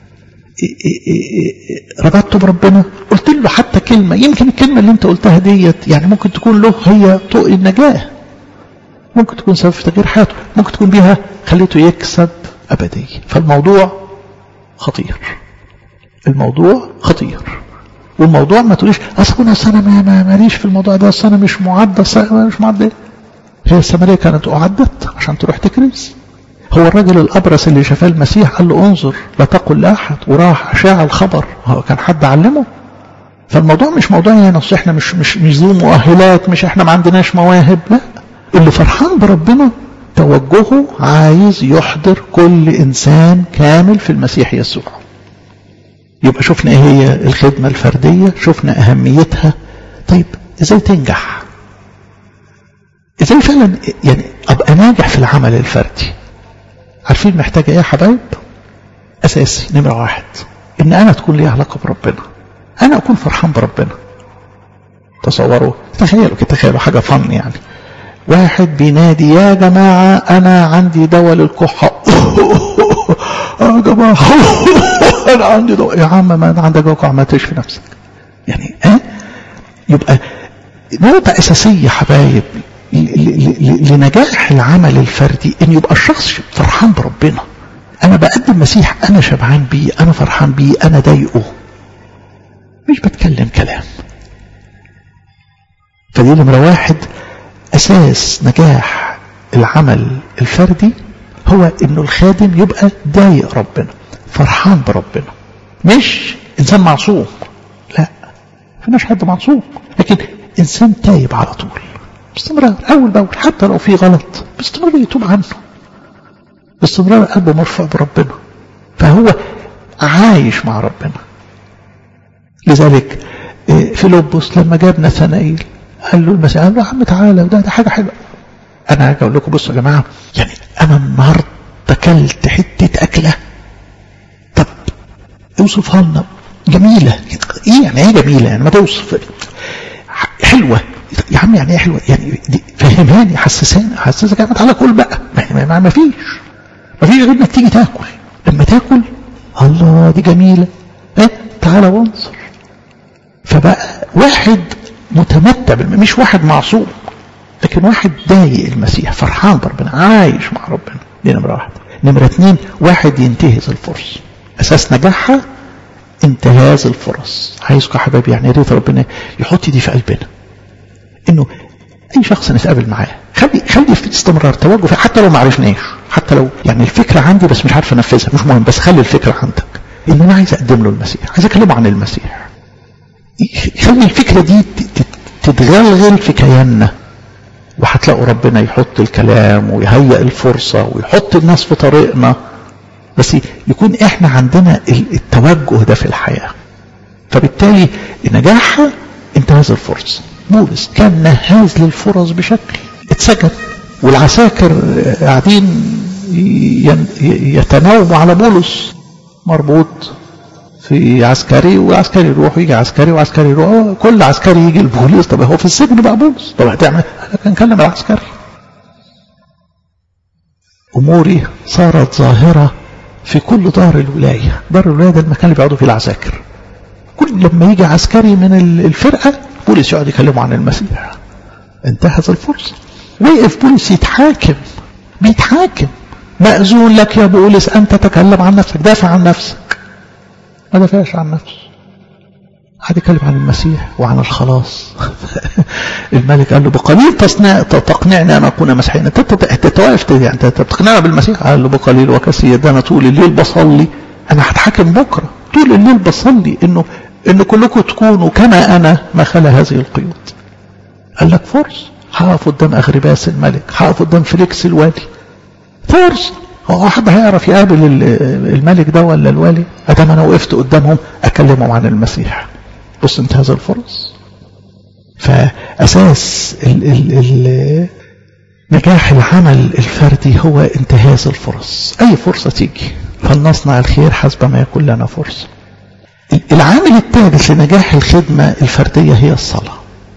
ربطته بربنا قلت له حتى كلمة يمكن الكلمة اللي انت قلتها ديت يعني ممكن تكون له هي طوق النجاة ممكن تكون سبب في تغيير حياته ممكن تكون بيها خليته يكسب أبدية فالموضوع خطير الموضوع خطير والموضوع ما تقوليش اصل انا ما ماليش في الموضوع ده اصل انا مش معد مش معد هي السامريه كانت اعدت عشان تروح تكرز هو الراجل الابرص اللي شافاه المسيح قال له انظر لا تقل لاحد وراح شاع الخبر هو كان حد علمه فالموضوع مش موضوع يعني اصل احنا مش مش مش ذو مؤهلات مش احنا ما عندناش مواهب لا اللي فرحان بربنا توجهه عايز يحضر كل انسان كامل في المسيح يسوع يبقى شفنا ايه هي الخدمة الفردية شفنا اهميتها طيب ازاي تنجح ازاي فعلا يعني ابقى ناجح في العمل الفردي عارفين محتاجة ايه يا حبايب اساسي نمرة واحد ان انا تكون لي علاقة بربنا انا اكون فرحان بربنا تصوروا تخيلوا كده تخيلوا حاجة فن يعني واحد بينادي يا جماعة انا عندي دواء للكحة يا جماعة انا عندي دواء يا عم ما انا عندك دواء ما تشفي نفسك يعني اه يبقى نقطة اساسية حبايب لنجاح العمل الفردي ان يبقى الشخص فرحان بربنا انا بقدم مسيح انا شبعان بيه انا فرحان بيه انا ضايقه مش بتكلم كلام فدي نمرة واحد أساس نجاح العمل الفردي هو إنه الخادم يبقى ضايق ربنا فرحان بربنا مش إنسان معصوم لا فيناش حد معصوم لكن إنسان تايب على طول باستمرار أول بأول حتى لو في غلط باستمرار يتوب عنه باستمرار قلبه مرفوع بربنا فهو عايش مع ربنا لذلك فيلبس لما جاب نثنائيل قال له المسيح قال له يا عم تعالى وده ده حاجه حلوه انا هاجي اقول لكم بصوا يا جماعه يعني انا النهارده اكلت حته اكله طب اوصفها لنا جميله ايه يعني ايه جميله يعني ما توصف حلوه يا عم يعني ايه حلوه يعني فهمهاني حسساني حسسك يا عم تعالى كل بقى ما, ما, ما فيش ما فيش غير انك تيجي تاكل لما تاكل الله دي جميله اه تعالى وانظر فبقى واحد متمتع مش واحد معصوم لكن واحد ضايق المسيح فرحان بربنا عايش مع ربنا دي نمرة واحد نمرة اتنين واحد ينتهز الفرص أساس نجاحها انتهاز الفرص عايزكم يا حبايبي يعني يا ريت ربنا يحط دي في قلبنا انه اي شخص نتقابل معاه خلي خلي في استمرار توجه فيه حتى لو ما عرفناش حتى لو يعني الفكره عندي بس مش عارف انفذها مش مهم بس خلي الفكره عندك ان انا عايز اقدم له المسيح عايز اكلمه عن المسيح خلي الفكره دي تتغلغل في كياننا وهتلاقوا ربنا يحط الكلام ويهيئ الفرصة ويحط الناس في طريقنا بس يكون احنا عندنا التوجه ده في الحياة فبالتالي نجاحها انتهاز الفرص بولس كان نهاز للفرص بشكل اتسجن والعساكر قاعدين يتناوبوا على بولس مربوط في عسكري وعسكري يروح ويجي عسكري وعسكري يروح كل عسكري يجي البوليس طب هو في السجن بقى بولس طب هتعمل كان كلم العسكري اموري صارت ظاهره في كل دار الولايه دار الولايه ده المكان اللي بيقعدوا فيه العساكر كل لما يجي عسكري من الفرقه بولس يقعد يكلمه عن المسيح انتهز الفرصه وقف بولس يتحاكم بيتحاكم مأذون لك يا بولس أن تتكلم عن نفسك دافع عن نفسك ما دافعش عن نفسه قعد يتكلم عن المسيح وعن الخلاص الملك قال له بقليل تصنع تقنعني ان اكون مسيحيا انت تتواقف يعني انت تقنعنا بالمسيح قال له بقليل وكثير ده انا طول الليل بصلي انا هتحاكم بكره طول الليل بصلي انه ان كلكم تكونوا كما انا ما خلا هذه القيود قال لك فرص هقف قدام اغرباس الملك هقف قدام فليكس الوالي فرصه هو حد هيعرف يقابل الملك ده ولا الوالي ادام انا وقفت قدامهم اكلمهم عن المسيح بص انتهز الفرص فاساس ال ال ال نجاح العمل الفردي هو انتهاز الفرص اي فرصة تيجي فلنصنع الخير حسب ما يكون لنا فرصة العامل الثالث لنجاح الخدمة الفردية هي الصلاة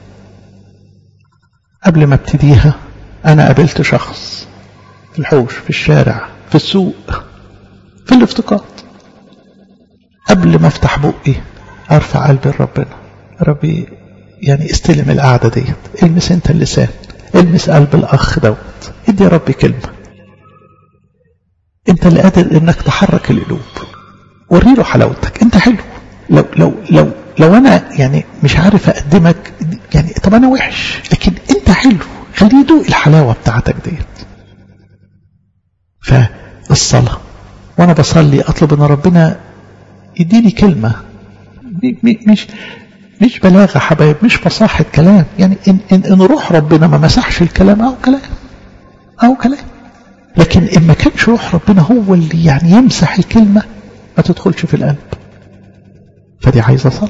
قبل ما ابتديها انا قابلت شخص في الحوش في الشارع في السوق في الافتقاد قبل ما افتح بقي ارفع قلبي لربنا ربي يعني استلم القعده ديت المس انت اللسان المس قلب الاخ دوت ادي يا ربي كلمه انت اللي قادر انك تحرك القلوب وري له حلاوتك انت حلو لو لو لو لو انا يعني مش عارف اقدمك يعني طب انا وحش لكن انت حلو خليه يدوق الحلاوه بتاعتك ديت فالصلاة وأنا بصلي أطلب أن ربنا يديني كلمة مش مش بلاغة حبايب مش فصاحة كلام يعني إن, إن, إن روح ربنا ما مسحش الكلام أو كلام أو كلام لكن إن ما كانش روح ربنا هو اللي يعني يمسح الكلمة ما تدخلش في القلب فدي عايزة صلاة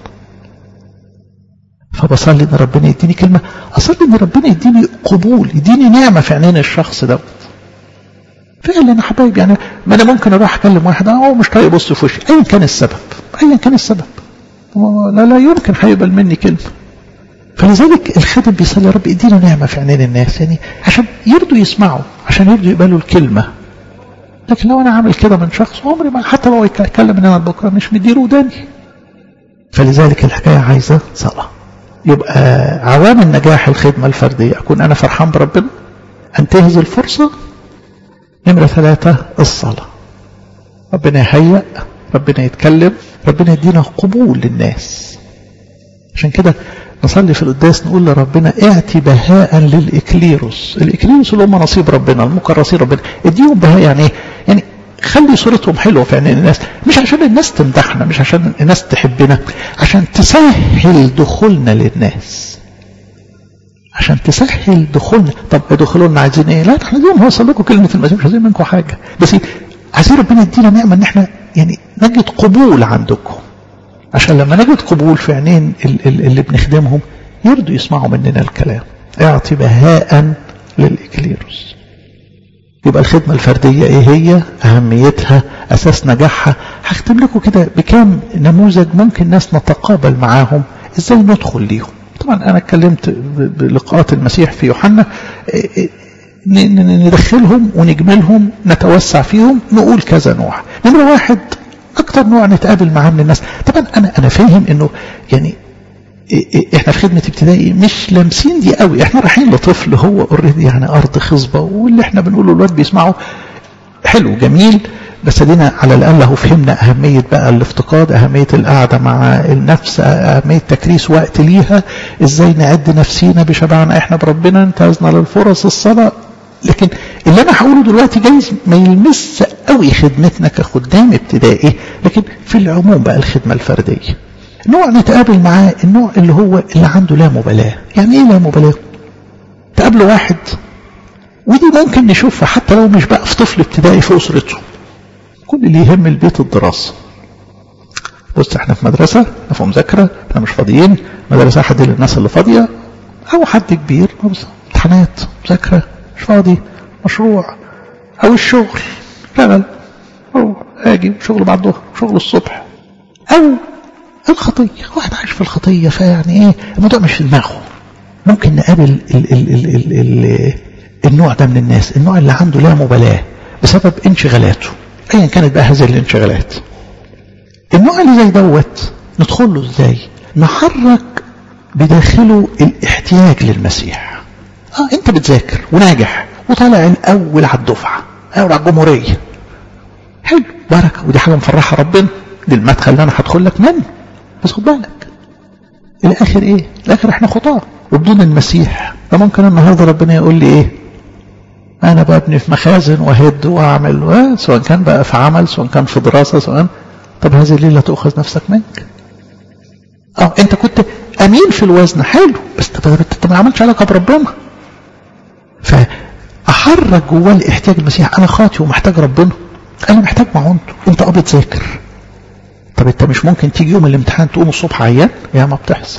فبصلي ان ربنا يديني كلمة اصلي ان ربنا يديني قبول يديني نعمة في عينين الشخص دوت فعلا يا حبايبي يعني ما انا ممكن اروح اكلم واحد هو مش طايق يبص في وشي ايا كان السبب ايا كان السبب لا لا يمكن هيقبل مني كلمه فلذلك الخادم بيصلي يا رب ادينا نعمه في عينين الناس يعني عشان يرضوا يسمعوا عشان يرضوا يقبلوا الكلمه لكن لو انا عامل كده من شخص عمري ما حتى لو يتكلم من انا بكره مش مديله وداني فلذلك الحكايه عايزه صلاه يبقى عوامل نجاح الخدمه الفرديه اكون انا فرحان بربنا انتهز الفرصه نمرة ثلاثة الصلاة ربنا يهيأ ربنا يتكلم ربنا يدينا قبول للناس عشان كده نصلي في القداس نقول لربنا اعطي بهاء للإكليروس الإكليروس اللي هم نصيب ربنا المكرسين ربنا اديهم بهاء يعني ايه يعني خلي صورتهم حلوة في عينين الناس مش عشان الناس تمدحنا مش عشان الناس تحبنا عشان تسهل دخولنا للناس عشان تسهل دخولنا طب ادخلوا لنا عايزين ايه لا احنا عايزين نوصل لكم كلمة المسيح مش عايزين منكم حاجة بس عايزين ربنا يدينا نعمة ان احنا يعني نجد قبول عندكم عشان لما نجد قبول في عينين اللي بنخدمهم يرضوا يسمعوا مننا الكلام اعطي بهاء للإكليروس يبقى الخدمة الفردية ايه هي اهميتها اساس نجاحها هختم لكم كده بكام نموذج ممكن ناس نتقابل معاهم ازاي ندخل ليهم طبعا انا اتكلمت بلقاءات المسيح في يوحنا ندخلهم ونجملهم نتوسع فيهم نقول كذا نوع نمرة واحد اكتر نوع نتقابل معاه من الناس طبعا انا انا فاهم انه يعني احنا في خدمة ابتدائي مش لامسين دي قوي احنا رايحين لطفل هو اوريدي يعني ارض خصبة واللي احنا بنقوله الواد بيسمعه حلو جميل بس ادينا على الاقل اهو فهمنا اهمية بقى الافتقاد اهمية القعدة مع النفس اهمية تكريس وقت ليها ازاي نعد نفسينا بشبعنا احنا بربنا انتهزنا للفرص الصلاة لكن اللي انا هقوله دلوقتي جايز ما يلمس قوي خدمتنا كخدام ابتدائي لكن في العموم بقى الخدمة الفردية نوع نتقابل معاه النوع اللي هو اللي عنده لا مبالاة يعني ايه لا مبالاة تقابله واحد ودي ممكن نشوفها حتى لو مش بقى في طفل ابتدائي في اسرته كل اللي يهم البيت الدراسة بص احنا في مدرسة احنا في مذاكرة احنا مش فاضيين مدرسة حد للناس اللي فاضية او حد كبير امتحانات مذاكرة مش فاضي مشروع او الشغل اشتغل او اجي شغل بعد الظهر شغل الصبح او الخطية واحد عايش في الخطية فيعني ايه الموضوع مش في دماغه ممكن نقابل ال ال ال ال ال النوع ده من الناس النوع اللي عنده لا مبالاة بسبب انشغالاته ايا كانت بقى هذه الانشغالات النوع اللي زي دوت ندخل له ازاي نحرك بداخله الاحتياج للمسيح اه انت بتذاكر وناجح وطالع الاول على الدفعه الاول على الجمهوريه حلو بركه ودي حاجه مفرحه ربنا دي المدخل اللي انا هدخل لك منه بس خد بالك الاخر ايه الاخر احنا خطاه وبدون المسيح فممكن النهارده ربنا يقول لي ايه انا ببني في مخازن واهد واعمل و... سواء كان بقى في عمل سواء كان في دراسه سواء طب هذه الليله تؤخذ نفسك منك اه انت كنت امين في الوزن حلو بس انت ما عملتش علاقه بربنا فاحرك جواه الاحتياج المسيح انا خاطي ومحتاج ربنا انا محتاج معونته انت اه بتذاكر طب انت مش ممكن تيجي يوم الامتحان تقوم الصبح عيان يا ما بتحصل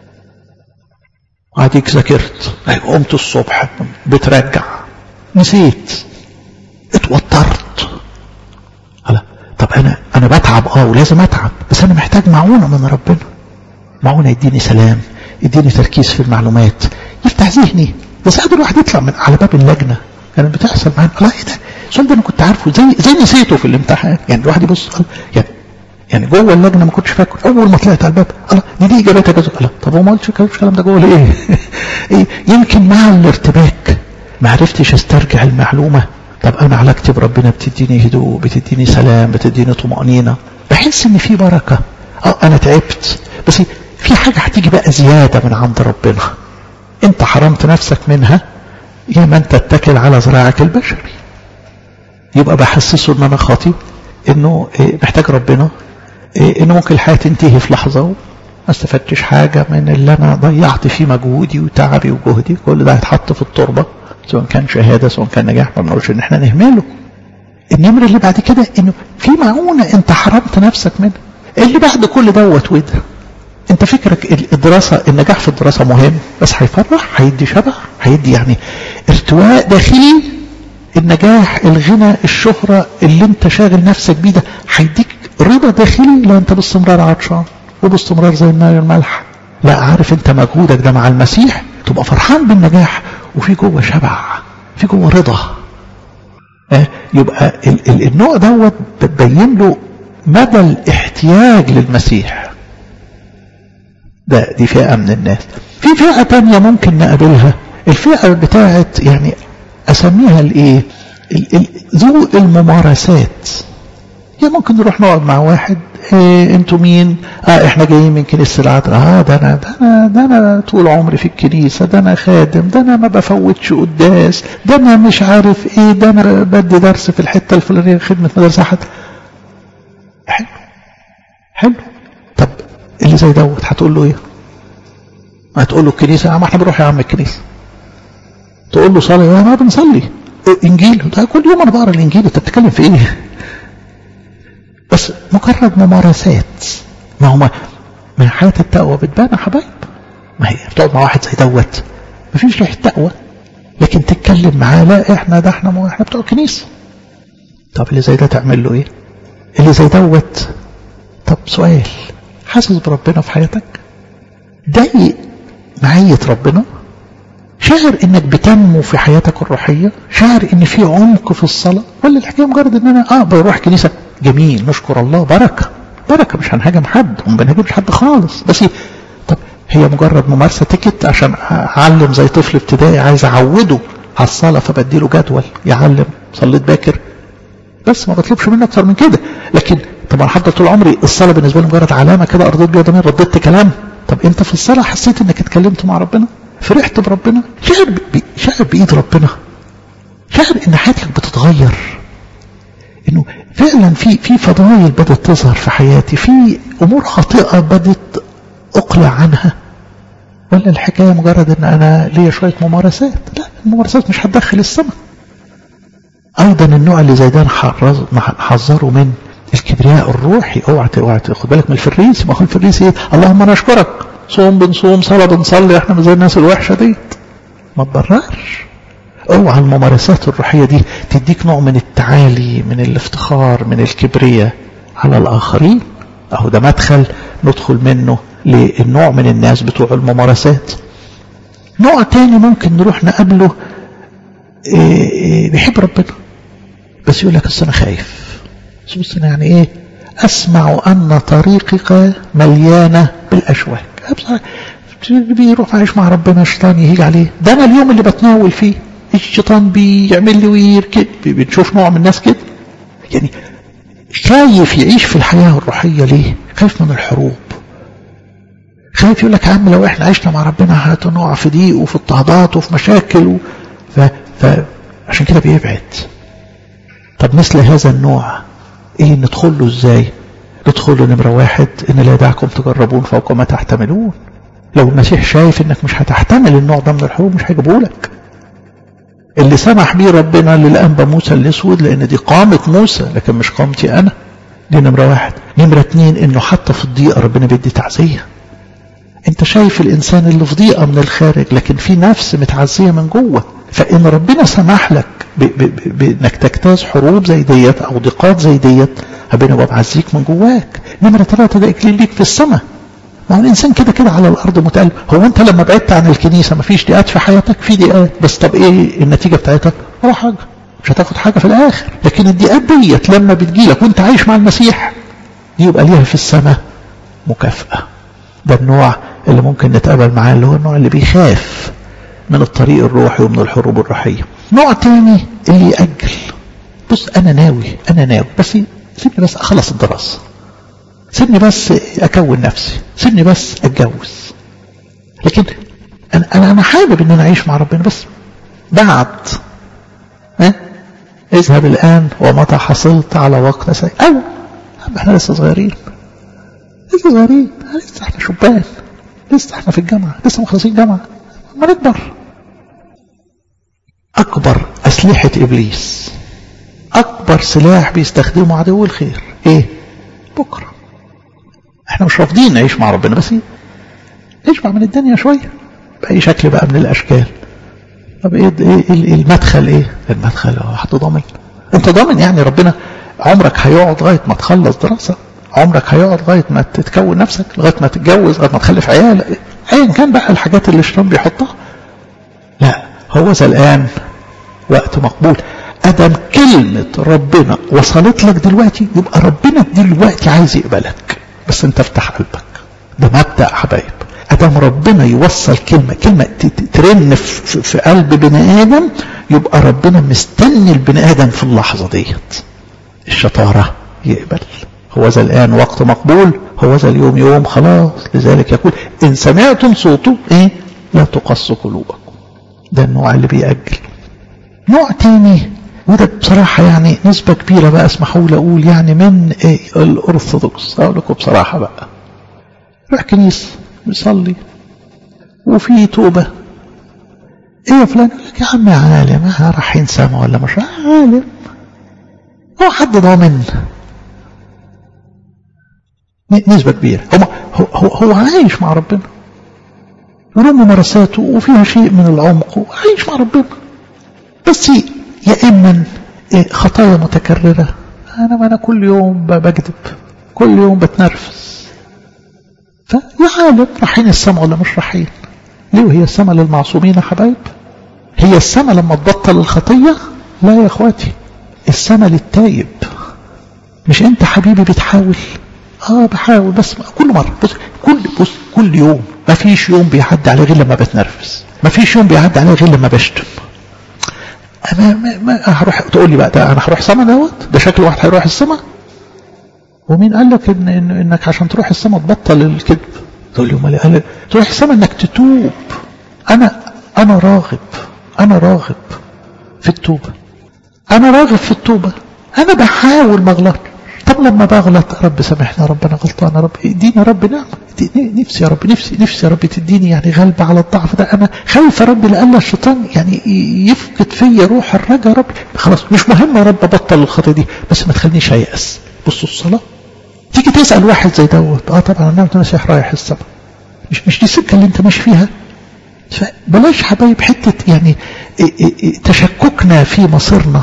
اديك ذاكرت قمت الصبح بترجع نسيت اتوترت لا طب انا انا بتعب اه ولازم اتعب بس انا محتاج معونه من ربنا معونه يديني سلام يديني تركيز في المعلومات يفتح ذهني ده ساعات الواحد يطلع من على باب اللجنه كانت يعني بتحصل معانا لا ايه ده السؤال ده انا كنت عارفه زي زي نسيته في الامتحان يعني الواحد يبص يعني يعني جوه اللجنه ما كنتش فاكر اول ما طلعت على الباب الله دي دي اجابتها كذا الله طب هو ما قلتش الكلام ده جوه ليه؟ إيه يمكن مع الارتباك ما عرفتش استرجع المعلومه طب انا علاقتي بربنا بتديني هدوء بتديني سلام بتديني طمانينه بحس ان في بركه اه انا تعبت بس في حاجه هتيجي بقى زياده من عند ربنا انت حرمت نفسك منها يا ما انت تتكل على ذراعك البشري يبقى بحسسه ان انا خاطي انه محتاج ربنا انه ممكن الحياه تنتهي في لحظه وما استفدتش حاجه من اللي انا ضيعت فيه مجهودي وتعبي وجهدي كل ده هيتحط في التربه سواء كان شهاده سواء كان نجاح ما بنقولش ان احنا نهمله النمر اللي بعد كده انه في معونه انت حرمت نفسك منها اللي بعد كل دوت وده انت فكرك الدراسه النجاح في الدراسه مهم بس هيفرح هيدي شبع هيدي يعني ارتواء داخلي النجاح الغنى الشهرة اللي انت شاغل نفسك بيه ده هيديك رضا داخلي لا انت باستمرار عطشان وباستمرار زي النار الملح لا عارف انت مجهودك ده مع المسيح تبقى فرحان بالنجاح وفي جوه شبع في جوه رضا اه يبقى ال ال النوع دوت بتبين له مدى الاحتياج للمسيح ده دي فئة من الناس في فئة تانية ممكن نقابلها الفئة بتاعت يعني اسميها الايه ذو الممارسات يعني ممكن نروح نقعد مع واحد إيه انتوا مين اه احنا جايين من كنيسه العذراء اه ده انا ده انا ده انا طول عمري في الكنيسه ده انا خادم ده انا ما بفوتش قداس ده انا مش عارف ايه ده انا بدي درس في الحته الفلانيه خدمه مدرسه حد حلو حلو طب اللي زي دوت هتقول له ايه هتقول له الكنيسه ما احنا بنروح يا عم الكنيسه تقول له صلاه ما بنصلي انجيل ده كل يوم انا بقرا الانجيل انت بتتكلم في ايه بس مجرد ممارسات ما هو ما حياة التقوى بتبان يا حبايب ما هي بتقعد مع واحد زي دوت مفيش ريحة تقوى لكن تتكلم معاه لا احنا ده احنا احنا بتوع كنيسة طب اللي زي ده تعمل له ايه اللي زي دوت طب سؤال حاسس بربنا في حياتك ضايق معية ربنا شاعر انك بتنمو في حياتك الروحية شاعر ان في عمق في الصلاة ولا الحكاية مجرد ان انا اه بروح كنيسة جميل نشكر الله بركة بركة مش هنهاجم حد وما بنهاجمش حد خالص بس طب هي مجرد ممارسة تكت عشان اعلم زي طفل ابتدائي عايز اعوده على الصلاة فبديله جدول يعلم صليت باكر بس ما بطلبش منه اكتر من كده لكن طبعا حتى طول عمري الصلاة بالنسبة لي مجرد علامة كده ارضيت بيها ضمير رددت كلام طب انت في الصلاة حسيت انك اتكلمت مع ربنا فرحت بربنا شعر بي... شعر بايد ربنا شعر ان حياتك بتتغير انه فعلا في في فضائل بدات تظهر في حياتي في امور خاطئه بدات اقلع عنها ولا الحكايه مجرد ان انا ليا شويه ممارسات لا الممارسات مش هتدخل السماء ايضا النوع اللي زي ده نحذره من الكبرياء الروحي اوعى اوعى خد بالك من الفريسي ما هو الفريسي ايه اللهم انا اشكرك صوم بنصوم صلاه بنصلي احنا مش زي الناس الوحشه ديت ما تبررش اوعى الممارسات الروحيه دي تديك نوع من التعالي من الافتخار من الكبرياء على الاخرين اهو ده مدخل ندخل منه للنوع من الناس بتوع الممارسات نوع تاني ممكن نروح نقابله إيه إيه بيحب ربنا بس يقول لك اصل انا خايف بص انا يعني ايه اسمع ان طريقك مليانه بالاشواك بيروح عايش مع ربنا الشيطان يهيج عليه ده انا اليوم اللي بتناول فيه الشيطان بيعمل لي وير كده بنشوف نوع من الناس كده يعني خايف يعيش في الحياة الروحية ليه خايف من الحروب خايف يقول لك يا عم لو احنا عشنا مع ربنا هنقع في ضيق وفي اضطهادات وفي مشاكل و... ف... ف... عشان كده بيبعد طب مثل هذا النوع ايه ندخل له ازاي ندخل له نمرة واحد ان لا يدعكم تجربون فوق ما تحتملون لو المسيح شايف انك مش هتحتمل النوع ده من الحروب مش هيجيبه لك اللي سمح بيه ربنا للأنبا موسى الأسود لأن دي قامة موسى لكن مش قامتي أنا دي نمرة واحد نمرة اتنين إنه حتى في الضيقة ربنا بيدي تعزية أنت شايف الإنسان اللي في ضيقة من الخارج لكن في نفس متعزية من جوه فإن ربنا سمح لك بإنك تجتاز حروب زي ديت أو ضيقات زي ديت ربنا يبقى معزيك من جواك نمرة ثلاثة ده إكليل ليك في السماء ما هو الانسان كده كده على الارض متقلب هو انت لما بعدت عن الكنيسه ما فيش ضيقات في حياتك في ضيقات بس طب ايه النتيجه بتاعتها ولا حاجه مش هتاخد حاجه في الاخر لكن الضيقات ديت لما بتجيلك وانت عايش مع المسيح دي يبقى ليها في السماء مكافاه ده النوع اللي ممكن نتقابل معاه اللي هو النوع اللي بيخاف من الطريق الروحي ومن الحروب الروحيه نوع تاني اللي يأجل بص انا ناوي انا ناوي بس سيبني بس اخلص الدراسه سيبني بس اكون نفسي سيبني بس اتجوز لكن انا انا انا حابب ان انا اعيش مع ربنا بس بعد ها اذهب الان ومتى حصلت على وقت سيء او احنا لسه صغيرين لسه صغيرين لسه احنا شبان لسه احنا في الجامعه لسه مخلصين جامعه ما نكبر اكبر اسلحه ابليس اكبر سلاح بيستخدمه عدو الخير ايه بكره احنا مش رافضين نعيش مع ربنا بس نشبع من الدنيا شوية بأي شكل بقى من الأشكال طب ايه, إيه المدخل ايه المدخل هو حد ضامن انت ضامن يعني ربنا عمرك هيقعد لغاية ما تخلص دراسة عمرك هيقعد لغاية ما تتكون نفسك لغاية ما تتجوز لغاية ما تخلف عيال ايا كان بقى الحاجات اللي الشيطان بيحطها لا هو الآن وقت مقبول ادم كلمة ربنا وصلت لك دلوقتي يبقى ربنا دلوقتي عايز يقبلك بس انت افتح قلبك ده مبدأ حبايب ادم ربنا يوصل كلمة كلمة ترن في, في قلب بني ادم يبقى ربنا مستني البني ادم في اللحظة ديت الشطارة يقبل هو ذا الآن وقت مقبول هو ذا اليوم يوم خلاص لذلك يقول إن سمعتم صوته إيه لا تقص قلوبكم ده النوع اللي بيأجل نوع تاني وده بصراحة يعني نسبة كبيرة بقى اسمحوا لي أقول يعني من إيه الأرثوذكس أقول لكم بصراحة بقى روح كنيسة بيصلي وفي توبة ايه يا فلان يقول لك يا عم يا عالم رايحين سما ولا مش عالم هو حد ضامن نسبة كبيرة هو, هو, هو عايش مع ربنا وله ممارساته وفيها شيء من العمق وعايش مع ربنا بس يا إما خطايا متكررة أنا ما أنا كل يوم بكذب كل يوم بتنرفز فيا عالم رايحين السما ولا مش رايحين ليه وهي السما للمعصومين يا حبايب هي السما لما تبطل الخطية لا يا اخواتي السما للتايب مش انت حبيبي بتحاول اه بحاول بس كل مرة بص كل بص كل يوم ما فيش يوم بيعدي عليه غير لما بتنرفز ما فيش يوم بيعدي عليه غير لما بشتم ما ما ما هروح تقول لي بقى ده انا هروح سما دوت ده شكل واحد هيروح السما ومين قال لك إن, إن انك عشان تروح السما تبطل الكذب تقول لي امال قال تروح السما انك تتوب انا انا راغب انا راغب في التوبه انا راغب في التوبه انا بحاول ما اغلطش طب لما بغلط رب سامحني يا رب انا غلطان يا رب اديني يا رب نعمه نفسي يا رب نفسي نفسي يا رب تديني يعني غلبة على الضعف ده انا خايف يا رب لألا الشيطان يعني يفقد فيا روح الرجا يا رب خلاص مش مهم يا رب ابطل الخطيه دي بس ما تخلينيش ايأس بصوا الصلاه تيجي تسأل واحد زي دوت اه طبعا انا المسيح رايح السما مش مش دي السكه اللي انت ماشي فيها فبلاش حبايب حته يعني تشككنا في مصيرنا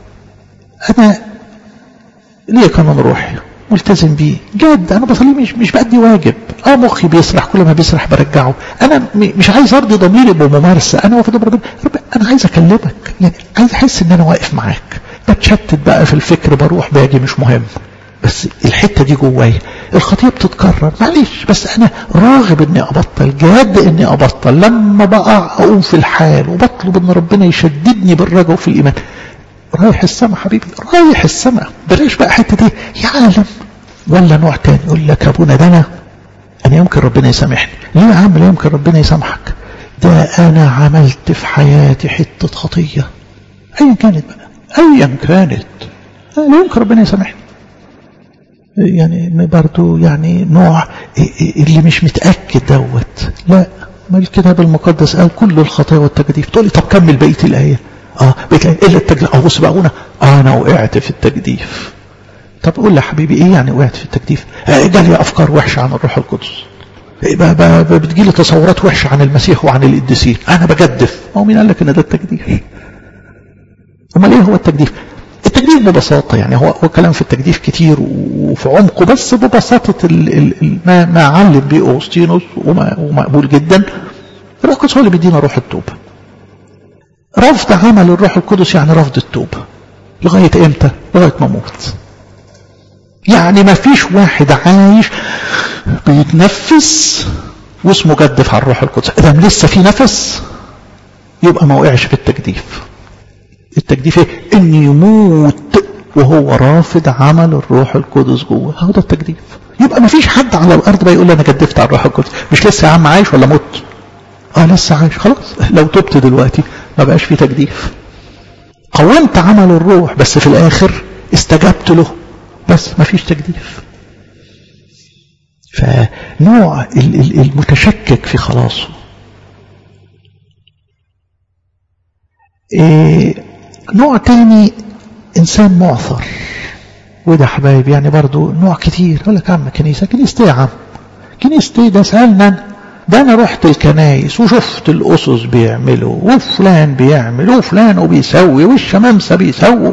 انا ليه قانون روحي ملتزم بيه جد انا بصلي مش مش بأدي واجب اه مخي بيسرح كل ما بيسرح برجعه انا مش عايز ارضي ضميري بممارسه انا واقف ربنا رب انا عايز اكلمك يعني عايز احس ان انا واقف معاك بتشتت بقى في الفكر بروح باجي مش مهم بس الحتة دي جوايا الخطية بتتكرر معلش بس أنا راغب إني أبطل جاد إني أبطل لما بقع أقوم في الحال وبطلب إن ربنا يشددني بالرجاء في الإيمان رايح السما حبيبي رايح السما بلاش بقى حتة دي يا عالم ولا نوع تاني يقول لك أبونا ده أنا أنا يمكن ربنا يسامحني ليه يا عم لا يمكن ربنا يسامحك ده أنا عملت في حياتي حتة خطية أيا كانت بقى أيا كانت لا يمكن ربنا يسامحني يعني برضو يعني نوع اللي مش متأكد دوت لا ما الكتاب المقدس قال كل الخطايا والتجديف تقول لي طب كمل بقية الآية اه بقية الآية إلا التجديف اه بص بقى هنا أنا وقعت في التجديف طب قول لي حبيبي إيه يعني وقعت في التجديف آه جالي أفكار وحشة عن الروح القدس بتجيلي تصورات وحشة عن المسيح وعن القديسين أنا بجدف ما هو مين قال لك إن ده التجديف أمال إيه هو التجديف التجديف ببساطة يعني هو هو كلام في التجديف كتير وفي عمقه بس ببساطة ال ال ما, ما علم به أوغسطينوس ومقبول جدا الروح القدس هو اللي بيدينا روح التوبة رفض عمل الروح القدس يعني رفض التوبة لغاية امتى لغاية ما موت يعني ما فيش واحد عايش بيتنفس واسمه جدف على الروح القدس اذا لسه في نفس يبقى ما وقعش في التجديف التجديف ايه ان يموت وهو رافض عمل الروح القدس جوه هو ده التجديف يبقى ما فيش حد على الارض بقى يقول انا جدفت على الروح القدس مش لسه يا عم عايش ولا مت اه لسه عايش خلاص لو تبت دلوقتي ما بقاش في تجديف قومت عمل الروح بس في الاخر استجبت له بس ما فيش تجديف فنوع المتشكك في خلاصه إيه نوع تاني انسان معثر وده حبايب يعني برضو نوع كتير يقول لك عم كنيسه كنيستي يا عم كنيستي ده سالنا ده انا رحت الكنايس وشفت الاسس بيعملوا وفلان بيعمل وفلان وبيسوي والشمامسه بيسووا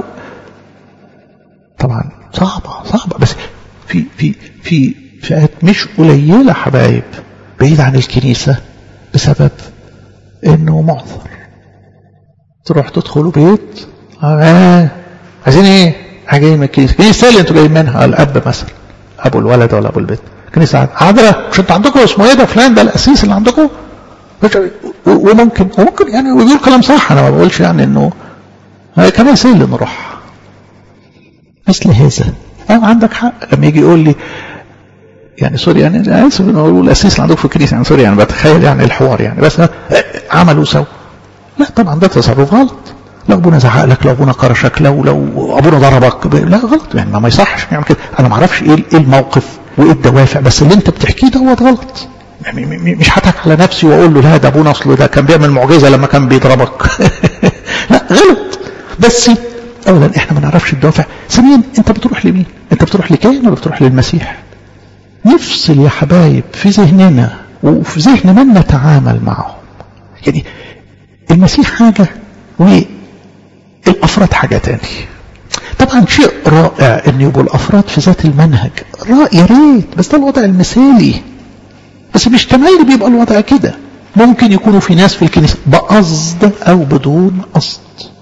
طبعا صعبه صعبه بس في في في فئات مش قليله حبايب بعيد عن الكنيسه بسبب انه معثر تروح تدخلوا بيت اه عايزين ايه حاجه من الكنيسه الكنيسه اللي انتوا جايين منها الاب مثلا ابو الولد ولا ابو البيت كنيسه عذراء مش انتوا عندكم اسمه ايه ده فلان ده القسيس اللي عندكم وممكن وممكن يعني ويقول كلام صح انا ما بقولش يعني انه كنيسه اللي نروح مثل هذا اه عندك حق لما يجي يقول لي يعني سوري يعني انا اسف ان اقول الاسيس اللي عندكم في الكنيسه يعني سوري يعني بتخيل يعني الحوار يعني بس عملوا سوا لا طبعا ده تصرف غلط لو ابونا زعق لك لو ابونا كرشك لو لو ابونا ضربك لا غلط يعني ما يصحش يعمل كده انا ما اعرفش ايه ايه الموقف وايه الدوافع بس اللي انت بتحكيه دوت غلط يعني مش هضحك على نفسي واقول له لا ده ابونا اصله ده كان بيعمل معجزه لما كان بيضربك لا غلط بس اولا احنا ما نعرفش الدوافع ثانيا انت بتروح لمين انت بتروح لكاهن ولا بتروح للمسيح نفصل يا حبايب في ذهننا وفي ذهن من نتعامل معهم يعني المسيح حاجه والافراد حاجه تاني طبعا شيء رائع ان يبقوا الافراد في ذات المنهج رائع يا ريت بس ده الوضع المثالي بس مش تمايل بيبقى الوضع كده ممكن يكونوا في ناس في الكنيسة بقصد أو بدون قصد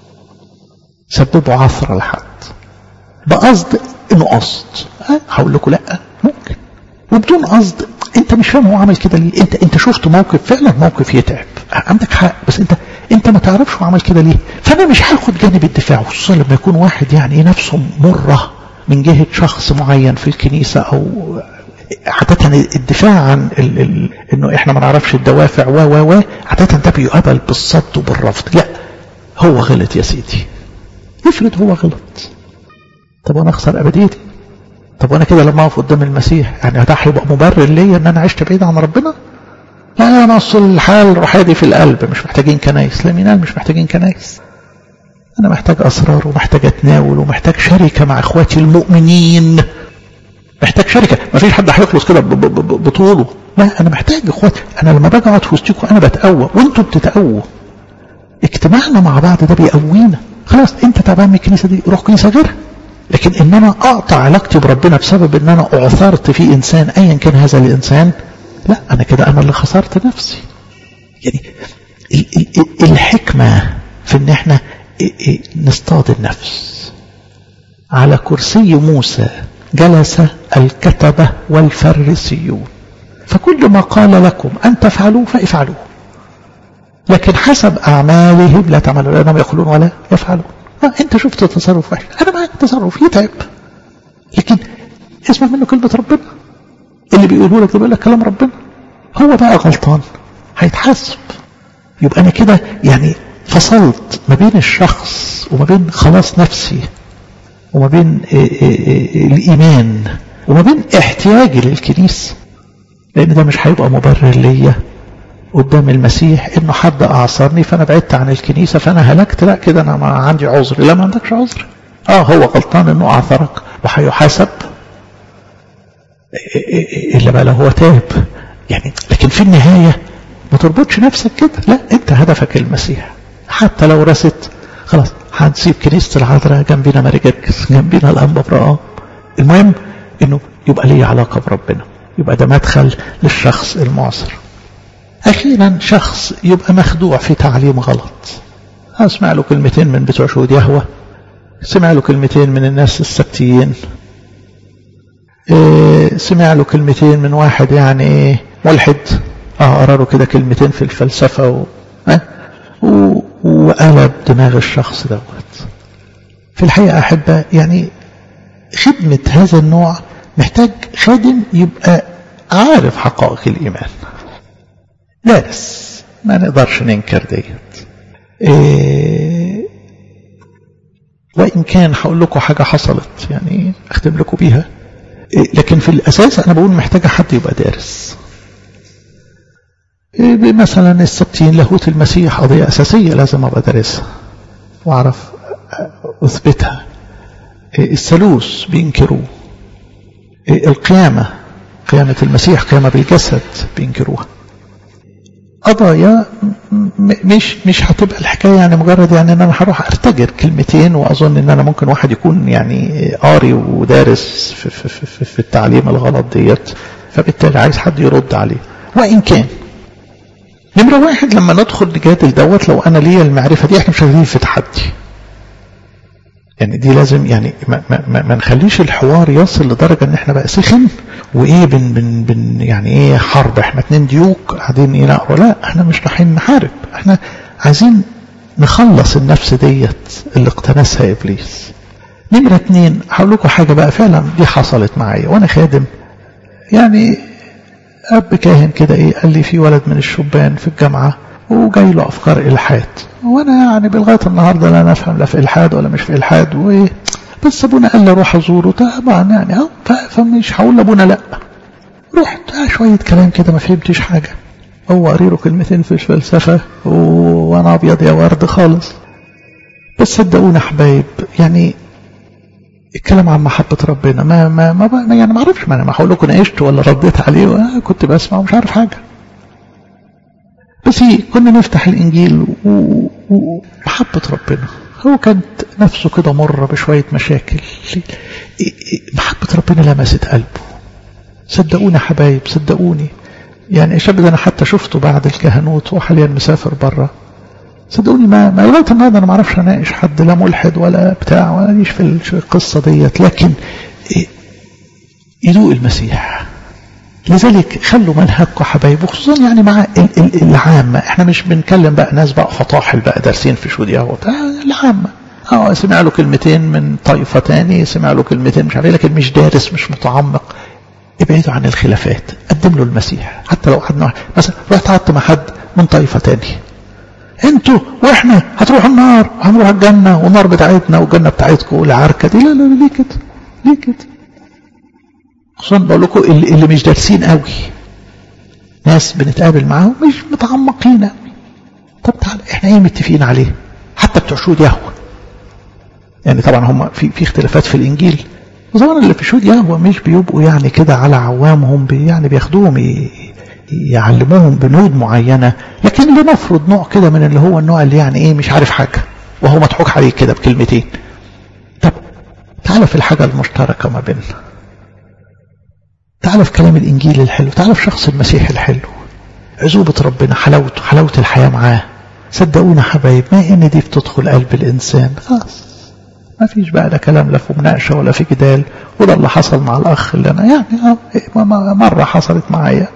سببوا عثرة لحد بقصد إنه قصد أه؟ هقول لكم لأ ممكن وبدون قصد أنت مش فاهم هو عمل كده ليه أنت أنت شفت موقف فعلا موقف يتعب عندك حق بس أنت أنت ما تعرفش هو عمل كده ليه فأنا مش هاخد جانب الدفاع خصوصا لما يكون واحد يعني نفسه مرة من جهة شخص معين في الكنيسة أو عادة الدفاع عن ال ال انه احنا ما نعرفش الدوافع و و و عادة ده بيقابل بالصد وبالرفض لا هو غلط يا سيدي افرض هو غلط طب وانا اخسر ابديتي طب وانا كده لما اقف قدام المسيح يعني ده هيبقى مبرر ليا ان انا عشت بعيد عن ربنا لا انا اصل الحال روحي في القلب مش محتاجين كنايس لا مين مش محتاجين كنايس انا محتاج اسرار ومحتاج اتناول ومحتاج شركه مع اخواتي المؤمنين محتاج شركة ما فيش حد هيخلص كده بطوله لا أنا محتاج إخواتي أنا لما باجي أقعد في وسطكم أنا بتقوى وأنتوا بتتقووا اجتماعنا مع بعض ده بيقوينا خلاص أنت تعبان من الكنيسة دي روح كنيسة غيرها لكن إن أنا أقطع علاقتي بربنا بسبب إن أنا أعثرت في إنسان أيا كان هذا الإنسان لا أنا كده أنا اللي خسرت نفسي يعني الحكمة في إن إحنا نصطاد النفس على كرسي موسى جلس الكتبة والفريسيون فكل ما قال لكم أن تفعلوا فافعلوا لكن حسب أعمالهم لا تعملوا لأنهم يقولون ولا يفعلون أنت شفت تصرف وحش أنا معك تصرف يتعب لكن اسمع منه كلمة ربنا اللي بيقوله لك ده بيقول لك كلام ربنا هو بقى غلطان هيتحاسب يبقى أنا كده يعني فصلت ما بين الشخص وما بين خلاص نفسي وما بين الإيمان وما بين احتياجي للكنيسة لأن ده مش هيبقى مبرر ليا قدام المسيح إنه حد أعصرني فأنا بعدت عن الكنيسة فأنا هلكت لا كده أنا ما عندي عذر لا ما عندكش عذر آه هو غلطان إنه أعثرك وهيحاسب إلا بقى لو هو تاب يعني لكن في النهاية ما تربطش نفسك كده لا أنت هدفك المسيح حتى لو رست خلاص هنسيب كنيسة العذراء جنبنا ماري جرجس جنبنا الأنبا برقام المهم انه يبقى ليه علاقة بربنا يبقى ده مدخل للشخص المعصر أخيرا شخص يبقى مخدوع في تعليم غلط أسمع له كلمتين من بتوع شهود يهوى سمع له كلمتين من الناس السبتيين إيه سمع له كلمتين من واحد يعني ملحد اه قرا له كده كلمتين في الفلسفة و... اه و... وقلب دماغ الشخص دوت في الحقيقة أحبة يعني خدمة هذا النوع محتاج خادم يبقى عارف حقائق الإيمان دارس ما نقدرش ننكر ديت إيه وإن كان هقول لكم حاجة حصلت يعني أختم لكم بيها إيه لكن في الأساس أنا بقول محتاجة حد يبقى دارس إيه مثلا السبتين لاهوت المسيح قضية أساسية لازم أبقى دارسها وأعرف أثبتها الثالوث بينكروه القيامة قيامة المسيح قيامة بالجسد بينكروها قضايا مش مش هتبقى الحكايه يعني مجرد يعني ان انا هروح ارتجر كلمتين واظن ان انا ممكن واحد يكون يعني قاري ودارس في, في, في, في التعليم الغلط ديت فبالتالي عايز حد يرد عليه وان كان نمرة واحد لما ندخل نجادل دوت لو انا ليا المعرفة دي احنا مش شغالين في تحدي يعني دي لازم يعني ما, ما, ما نخليش الحوار يصل لدرجة ان احنا بقى سخن وايه بن بن بن يعني ايه حرب احنا اتنين ديوك قاعدين ينقروا لا احنا مش رايحين نحارب احنا عايزين نخلص النفس ديت اللي اقتنسها ابليس نمرة اتنين هقول لكم حاجة بقى فعلا دي حصلت معايا وانا خادم يعني اب كاهن كده ايه قال لي في ولد من الشبان في الجامعة وجاي له افكار الحاد وانا يعني بلغايه النهارده لا نفهم لا في الحاد ولا مش في الحاد وايه بس ابونا قال لي روح ازوره طبعا يعني اهو فمش هقول لابونا لا رحت شويه كلام كده ما فهمتش حاجه هو قري له كلمتين في الفلسفه وانا ابيض يا ورد خالص بس صدقونا حبايب يعني الكلام عن محبة ربنا ما ما ما يعني ما اعرفش ما انا ما هقول لكم ناقشت ولا رديت عليه كنت بسمع ومش عارف حاجه بس كنا نفتح الإنجيل ومحبة ربنا هو كانت نفسه كده مرة بشوية مشاكل محبة ربنا لمست قلبه صدقوني حبايب صدقوني يعني الشاب ده أنا حتى شفته بعد الكهنوت وحاليا مسافر بره صدقوني ما ما لغايه النهارده انا ما اعرفش اناقش حد لا ملحد ولا بتاع ولا ليش في القصه ديت لكن يدوق المسيح لذلك خلوا منهجكم حبايب وخصوصا يعني مع العامة احنا مش بنكلم بقى ناس بقى فطاحل بقى دارسين في شو دي اهو العامة اه سمع له كلمتين من طائفة تاني سمع له كلمتين مش عارف لكن مش دارس مش متعمق ابعدوا عن الخلافات قدم له المسيح حتى لو قعدنا مثلا رحت قعدت مع حد من طائفة تاني انتوا واحنا هتروحوا النار وهنروح الجنة والنار بتاعتنا والجنة بتاعتكم والعركة دي لا لا ليه كده ليه كده خصوصا بقول لكم اللي, اللي مش دارسين قوي ناس بنتقابل معاهم مش متعمقين قوي طب تعالى احنا ايه متفقين عليه حتى بتوع شهود يهوه يعني طبعا هم في في اختلافات في الانجيل وطبعا اللي في شهود يهوه مش بيبقوا يعني كده على عوامهم بي يعني بياخدوهم يعلموهم بنود معينه لكن لنفرض نوع كده من اللي هو النوع اللي يعني ايه مش عارف حاجه وهو مضحوك عليه كده بكلمتين طب تعالى في الحاجه المشتركه ما بيننا تعالى في كلام الإنجيل الحلو تعالى في شخص المسيح الحلو عزوبة ربنا حلاوته حلاوة الحياة معاه صدقونا حبايب ما إن دي بتدخل قلب الإنسان خلاص ما فيش بقى لا كلام لا في مناقشة ولا في جدال وده اللي حصل مع الأخ اللي أنا يعني مرة حصلت معايا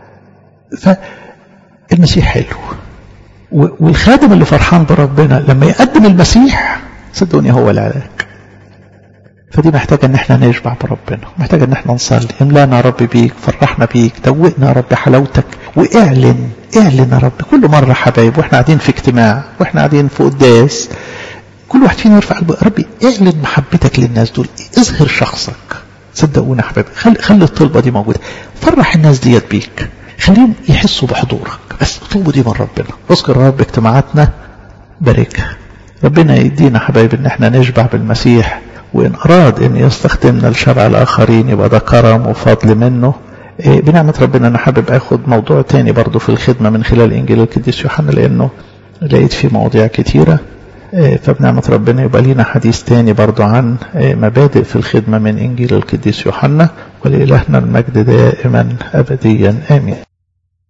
فالمسيح حلو والخادم اللي فرحان بربنا لما يقدم المسيح صدقوني هو العلاج فدي محتاجة ان احنا نشبع بربنا محتاجة ان احنا نصلي املانا يا رب بيك فرحنا بيك دوقنا يا رب حلاوتك واعلن اعلن يا رب كل مرة حبايب واحنا قاعدين في اجتماع واحنا قاعدين في قداس كل واحد فينا يرفع قلبه ربي اعلن محبتك للناس دول اظهر شخصك صدقونا يا حبايبي خلي خلي الطلبة دي موجودة فرح الناس ديت بيك خليهم يحسوا بحضورك بس اطلبوا دي من ربنا اذكر رب اجتماعاتنا باركها ربنا يدينا حبايب ان احنا نشبع بالمسيح وإن أراد أن يستخدمنا لشرع الآخرين يبقى ده كرم وفضل منه إيه بنعمة ربنا أنا حابب أخد موضوع تاني برضو في الخدمة من خلال إنجيل القديس يوحنا لأنه لقيت فيه مواضيع كتيرة إيه فبنعمة ربنا يبقى لينا حديث تاني برضو عن إيه مبادئ في الخدمة من إنجيل القديس يوحنا ولإلهنا المجد دائما أبديا آمين